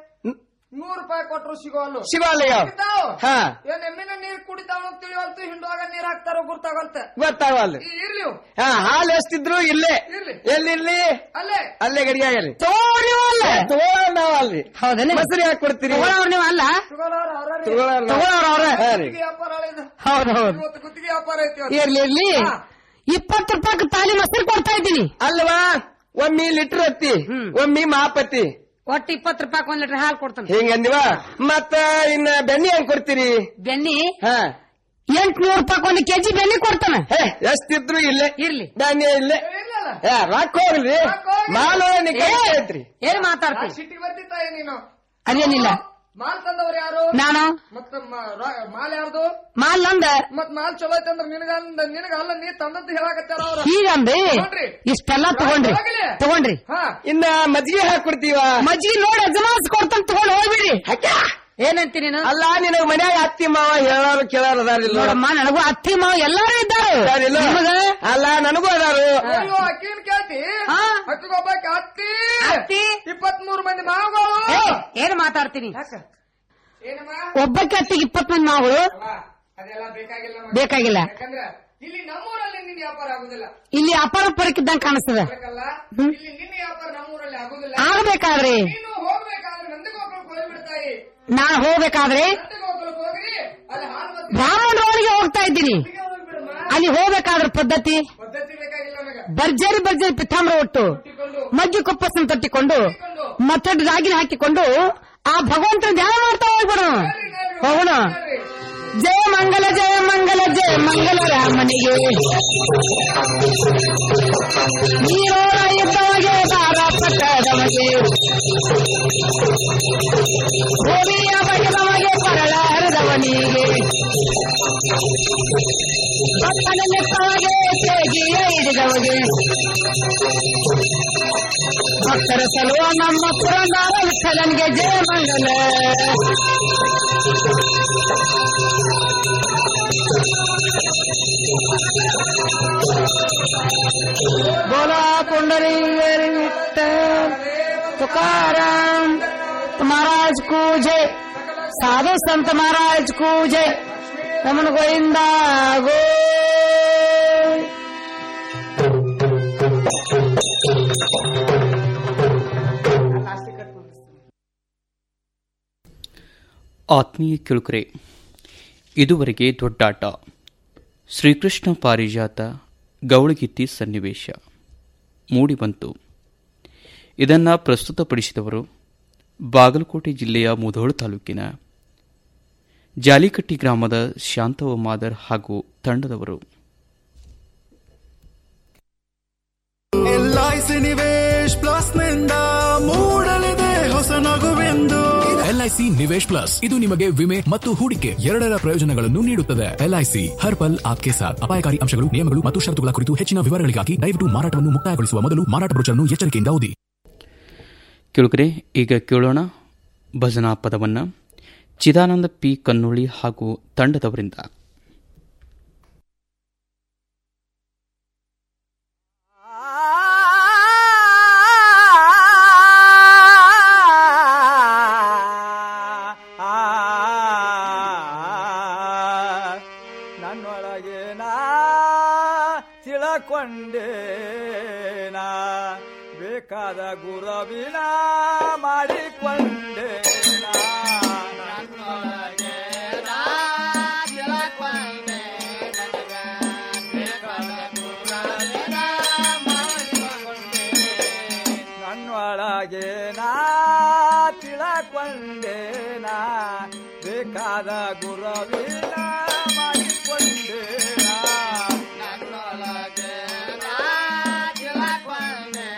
ನೂರು ರೂಪಾಯಿ ಕೊಟ್ರು ಸಿಗೋಲ್ಲು ಸಿಗೋಲ್ಲ ಯಾವ ಸಿಗ್ತಾವ್? ಹಾ ಏನ್ ಎಮ್ಮಿನ ನೀರ್ ಕುಡಿತಾವ ಅಂತ ತಿಳಿವಲ್ತು ಹಿಂಡುವಾಗ ನೀರ್ ಹಾಕ್ತಾರೋ ಗುರ್ತಾಗಲ್ತ ಗೊತ್ತಾಗಲ್ಲ ಈ ಇರ್ಲಿ ಇವು. ಹಾ ಹಾಲು ಎಷ್ಟಿದ್ರು ಇಲ್ಲೇ ಇರ್ಲಿ. ಎಲ್ಲಿರ್ಲಿ ಅಲ್ಲೇ ಅಲ್ಲೇ ಗಡಿಯಾಗಲಿ ತೋರಿವಲ್ಲ ತಗೊಳ್ಳೋರ್ ನಾವ್ ಅಲ್ರಿ ಹೌದೇನೆ ಮೊಸರು ಯಾಕೆ ಕೊಡ್ತೀರಿ ತಗೊಳ್ಳೋರು ನೀವು ಅಲ್ಲ ತಗೊಳ್ಳೋರು ಅವ್ರೇ. ತಗೊಳ್ಳೋರ್ ನಾವ್. ತಗೊಳ್ಳೋರು ಅವ್ರೇ. ಹಾ ರೀ ಗುತ್ತಿಗೆ ವ್ಯಾಪಾರ ಹಳೇದು. ಹೌದು ಹೌದು ಇವತ್ತು ಗುತ್ತಿಗೆ ವ್ಯಾಪಾರ ಐತಿ ಇವತ್ತು. ಇರ್ಲಿ ಇರ್ಲಿ ಹಾ. ಇಪ್ಪತ್ತು ರೂಪಾಯಿ ತಾಲಿ ಮೊಸರು ಕೊಡ್ತಾ ಇದ್ದೀನಿ ಅಲ್ವಾ ಒಮ್ಮಿ ಲೀಟರ್ ಹತ್ತಿ ಒಮ್ಮಿ ಮಾಪತಿ ಒಟ್ಟು ಇಪ್ಪತ್ತು ರೂಪಾಯಿ ಒಂದ್ ಲೀಟರ್ ಹಾಲು ಕೊಡ್ತಾನೆ ಹಿಂಗಂದಿವ ಮತ್ತ ಇನ್ನ ಬೆಣ್ಣಿ ಹೆಂಗ್ ಕೊಡ್ತೀರಿ ಬೆನ್ನಿ ಹಾ ಎಂಟ್ನೂರು ರೂಪಾಯಿ ಒಂದು ಕೆಜಿ ಬೆನ್ನಿ ಕೊಡ್ತಾನೆ ಹೇ ಎಷ್ಟಿದ್ರು ಇಲ್ಲೇ ಇರ್ಲಿ ಧಾನ್ಯ ಇಲ್ಲೇ ಇರ್ಲಲ್ಲ. ಏ, ರೊಕ್ಕ ಹೋಗ್ಲಿ ರೊಕ್ಕ ಹೋಗ್ಲಿ. ಮಾಲು ಏ, ಐತ್ರಿ ಏನ್ ಮಾತಾಡ್ತಿ ಆ ಸಿಟ್ಟಿಗೆ ಬರ್ತಿತ್ತಾಯಿ ನೀನು ಅದೇನಿಲ್ಲ ಮಾಲ್ ತಂದವ್ರು ಯಾರು ನಾನು ಮತ್ತ ಮ- ರ- ಮಾಲ್ ಯಾರ್ದು ಮಾಲ್ ನಂದ ಮತ್ ಮಾಲ್ ಚಲೋ ಐತೆ ಅಂದ್ರೆ ನಿನಗ ಅಂದ- ನಿನಗ ಅಲ್ಲ ನೀ ತಂದದ್ದು ಹೇಳಕತ್ತಾರ ಅವ್ರ ಹೀಗಂದ್ರಿ ತಗೊಂಡ್ರಿ. ಇಷ್ಟೆಲ್ಲ ತಗೊಂಡ್ರಿ ಹೋಗ್ಲಿ. ತಗೊಂಡ್ರಿ ಹಾ ಇನ್ನ ಮಜ್ಜಿಗೆ ಹಾಕೊಡ್ತೀವ ಮಜ್ಜಿಗೆ ನೋಡಿ ಅಜಮಾಸ್ ಕೊಡ್ತಾನೆ ತಗೊಂಡ್ ಹೋಗ್ಬಿಡ್ರಿ ಏನಂತಿ ನೀನು ಅಲ್ಲ ನಿನಗ ಮನ್ಯಾಗ ಅತ್ತಿ ಮಾವ ಹೇಳೋರು ಕೇಳೋರು ಅದಾರಿಲ್ಲ ನೋಡಮ್ಮ ನನಗೂ ಅತ್ತಿ ಮಾವ ಎಲ್ಲಾರು ಇದ್ದಾರೆ ಅದಾರಿಲ್ಲ? ನಿಮಗ ಅಲ್ಲ ನನಗೂ ಅದಾರು ಅಯ್ಯೋ ಅಕ್ಕಿನ ಕೇಳ್ತಿ ಹಾ. ಅಕ್ಕಿಗೊಬ್ಬಾಕಿ ಅತ್ತಿ ಅತ್ತಿ? ಇಪ್ಪತ್ ಮೂರು ಮಂದಿ ಮಾವುಗಳು ಏ, ಏನ್ ಮಾತಾಡ್ತೀನಿ ಏನಮ್ಮ ಒಬ್ಬಕ್ಕೆ ಅತ್ತಿಗೆ ಇಪ್ಪತ್ ಮಂದಿ ಮಾವುಗಳು ಅವ್ವ, ಅದೆಲ್ಲ ಬೇಕಾಗಿಲ್ಲ ನಮಗೆ. ಬೇಕಾಗಿಲ್ಲ ಯಾಕಂದ್ರೆ ಇಲ್ಲಿ ನಮ್ಮೂರಲ್ಲಿ ನಿನ್ನ ವ್ಯಾಪಾರ ಆಗುದಿಲ್ಲ ಇಲ್ಲಿ ಅಪಾರ ಪರಕ್ಕಿದ್ದಂಗ ಕಾಣಿಸ್ತದ ಬೇಕಲ್ಲ ಹ್ಮ್. ಇಲ್ಲಿ ನಿನ್ನ ವ್ಯಾಪಾರ ನಮ್ಮೂರಲ್ಲಿ ಆಗುದಿಲ್ಲ ಆಗ್ಬೇಕಾದ್ರಿ ನೀನು ಹೋಗ್ಬೇಕಾದ್ರೆ ನಂದಗೋಕುಲಕ್ಕೆ ಹೋಗ್ಬಿಡ್ತಾಯಿ ನಾನ್ ಹೋಗ್ಬೇಕಾದ್ರೆ ನಂದಗೋಕುಲಕ್ಕೆ ಹೋಗ್ರಿ ಅಲ್ಲಿ ಹಾಲು ಮತ್ತೆ ಬ್ರಾಹ್ಮಣರೊಳಗೆ ಹೋಗ್ತಾ ಇದ್ದೀನಿ ಅಲ್ಲಿ ಹೋಗ್ಬೇಕಾದ್ರ ಪದ್ಧತಿ ಭರ್ಜರಿ ಭರ್ಜರಿ ಪಿತಾಂಬ್ರ ಒಟ್ಟು ಮಗ್ಗಿ ಕುಪ್ಪಸನ್ನು ತೊಟ್ಟಿಕೊಂಡು ಮತ್ತೆ ರಾಗಿನ ಹಾಕಿಕೊಂಡು ಆ ಭಗವಂತನ ಧ್ಯಾನ ಮಾಡ್ತಾ ಹೋಗ್ಬಿಡು ಹೋಗೋಣ ಜಯ ಮಂಗಲ ಜಯ ಮಂಗಲ ಜಯ ಮಂಗಲ ರಾಮನಿಗೆ ನೀರೋಳ ಇದ್ದವಗೆ ಬಾರ ಪಟ್ಟದವಗೆ ಭೂಮಿಯ ಬಗೆದವಗೆ ಪರಳ ಹರಿದವನಿಗೆ ಭಕ್ತನ ನೆತ್ತವಗೆ ತೇಗಿಯ ಹಿಡಿದವಗೆ ಭಕ್ತರ ಸಲುವ ನಮ್ಮ ಪುರಂದಾರ ವಿಠಲನಿಗೆ ಜಯ ಮಂಗಲ बोला पुंडरी विठ्ठल तुकाराम महाराज को जय साधु संत महाराज को जय रमन गोविंदा गो ಆತ್ಮೀಯ ಕೇಳುಕರೆ ಇದುವರೆಗೆ ದೊಡ್ಡಾಟ ಶ್ರೀಕೃಷ್ಣ ಪಾರಿಜಾತ ಗೌಳಗಿತ್ತಿ ಸನ್ನಿವೇಶ ಮೂಡಿಬಂತು ಇದನ್ನು ಪ್ರಸ್ತುತಪಡಿಸಿದವರು ಬಾಗಲಕೋಟೆ ಜಿಲ್ಲೆಯ ಮುಧೋಳ ತಾಲೂಕಿನ ಜಾಲಿಕಟ್ಟಿ ಗ್ರಾಮದ ಶಾಂತವ ಮಾದರ್ ಹಾಗೂ ತಂಡದವರು ಎಲ್ಐಸಿ ನಿವೇಶ್ ಪ್ಲಸ್ ನಿಂದ ಮೂಡಲಿದೆ ಹೊಸ ನಗುವೆಂದು ಎಲ್ಐಸಿ ನಿವೇಶ್ ಪ್ಲಸ್ ಇದು ನಿಮಗೆ ವಿಮೆ ಮತ್ತು ಹೂಡಿಕೆ ಎರಡರ ಪ್ರಯೋಜನಗಳನ್ನು ನೀಡುತ್ತದೆ ಎಲ್ಐಸಿ ಹರ್ ಪಲ್ ಆಪ್ಕೆ ಸಾಥ್ ಅಪಾಯಕಾರಿ ಅಂಶಗಳು ನಿಯಮಗಳು ಮತ್ತು ಷರತ್ತುಗಳ ಕುರಿತು ಹೆಚ್ಚಿನ ವಿವರಗಳಿಗಾಗಿ ದಯವಿಟ್ಟು ಮಾರಾಟವನ್ನು ಮುಕ್ತಾಯಗೊಳಿಸುವ ಮೊದಲು ಮಾರಾಟ ಬ್ರೋಚರ್ನ್ನು ಎಚ್ಚರಿಕೆಯಿಂದ ಓದಿ ಕೇಳುಗರೆ ಈಗ ಕೇಳೋಣ ಭಜನಾ ಪದವನ್ನು ಚಿದಾನಂದ ಪಿ ಕನ್ನೋಳಿ ಹಾಗೂ ತಂಡದವರಿಂದ ನನ್ನೊಳಗೆ ನಾ ತಿಳಕೊಂಡೆ ನಾ ಬೇಕಾದ ಗುರವಿನ ಮಾಡಿಕೊಂಡೆ ನಾ. ನನ್ನೊಳಗೆ ನಾ ತಿಳಕೊಂಡೆ ಬೇಕಾದ ಗುರವಿನ ಮಾಡಿಕೊಂಡೆ. ನನ್ನೊಳಗೆ ನಾ ತಿಳಕೊಂಡೆ ನಾ ಬೇಕಾದ ಗುರವಿನ ಮಾಡಿಕೊಂಡೆ ನಾ. ನನ್ನೊಳಗೆ ನಾ ತಿಳಕೊಂಡೆ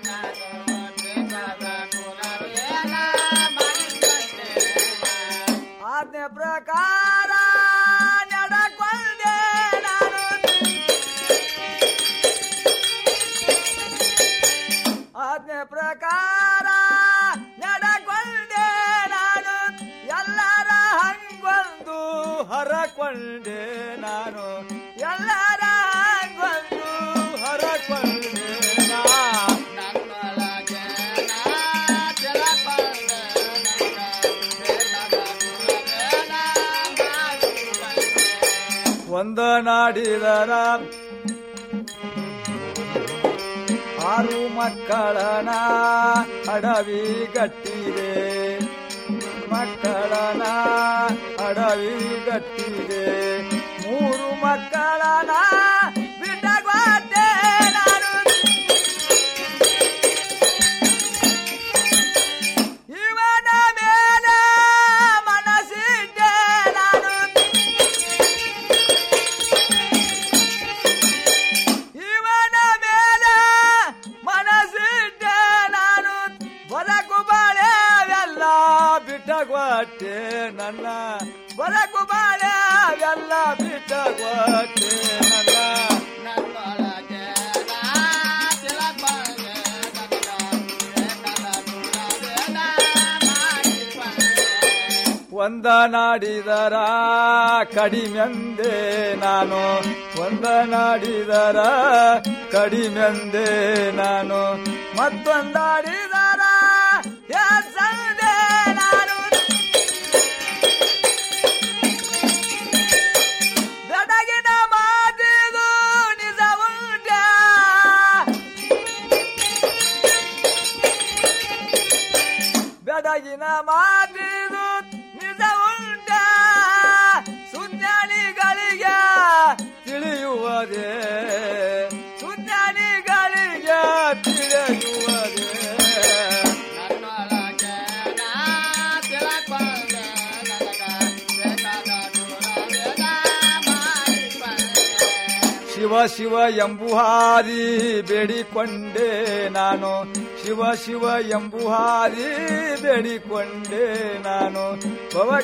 ಆಜ್ಞೆ ಪ್ರಕಾರ ನಡಕೊಂಡೆ ನಾನು ಆಜ್ಞೆ ಪ್ರಕಾರ ನಡಕೊಂಡೆ ನಾನು ಎಲ್ಲರ ಹಂಗೊಂದು ಹರಕೊಂಡೆ ನಾನು ಎಲ್ಲರ ಹಂಗೊಂದು ಹರಕೊಂಡೆ ನಾ. ನನ್ನೊಳಗೆ ನಾ ತಿಳಕೊಂಡೆ ಒಂದ ನಾಡಿದರ ಆರು ಮಕ್ಕಳನ ಅಡವಿ ಗಟ್ಟಿದೆ ಮಕ್ಕಳನ ಅಡವಿ ಗಟ್ಟಿದೆ ಮೂರು ಮಕ್ಕಳನ ಬಿಟ್ಟಗೊಟ್ಟೆ ನಾನು ಇವನ ಮೇಲೆ ಮನಸ್ಸಿದ್ದೆ ನಾನು ಇವನ ಮೇಲೆ ಮನಸ್ಸಿದ್ದೆ ನಾನು ಬದುಕು ಬಾಳೆವೆಲ್ಲ ಬಿಟ್ಟಗೊಟ್ಟೆ ನನ್ನ ಬದುಕು ಬಾಳೆವೆಲ್ಲ ಬಿಟ್ಟಗೊಟ್ಟೆ ನನ್ನ ನನ್ನೊಳಗೆ ನಾ ತಿಳಕೊಂಡೆ ಒಂದ ನಾಡಿದರ ಕಡಿಮೆಂದೆ ನಾನು ಒಂದ ನಾಡಿದರ ಕಡಿಮೆಂದೆ ನಾನು ಮತ್ತೊಂದಾಡಿದರ ಹೆಸಂದೆ ನಾನು ಬೆಡಗಿನ ಮಾತಿದು ನಿಜ ಉಂಟೆ ಬೆಡಗಿನ ಮಾತಿದು ನಿಜ ಉಂಟ ಸುಜ್ಞಾನಿಗಳಿಗೆ ತಿಳಿಯುವ ಶಿವ ಶಿವ ಎಂಬುಹಾರಿ ಬೇಡಿಕೊಂಡೆ ನಾನು ಶಿವ ಶಿವ ಎಂಬುಹಾರಿ ಬೇಡಿಕೊಂಡೆ ನಾನು ಭವ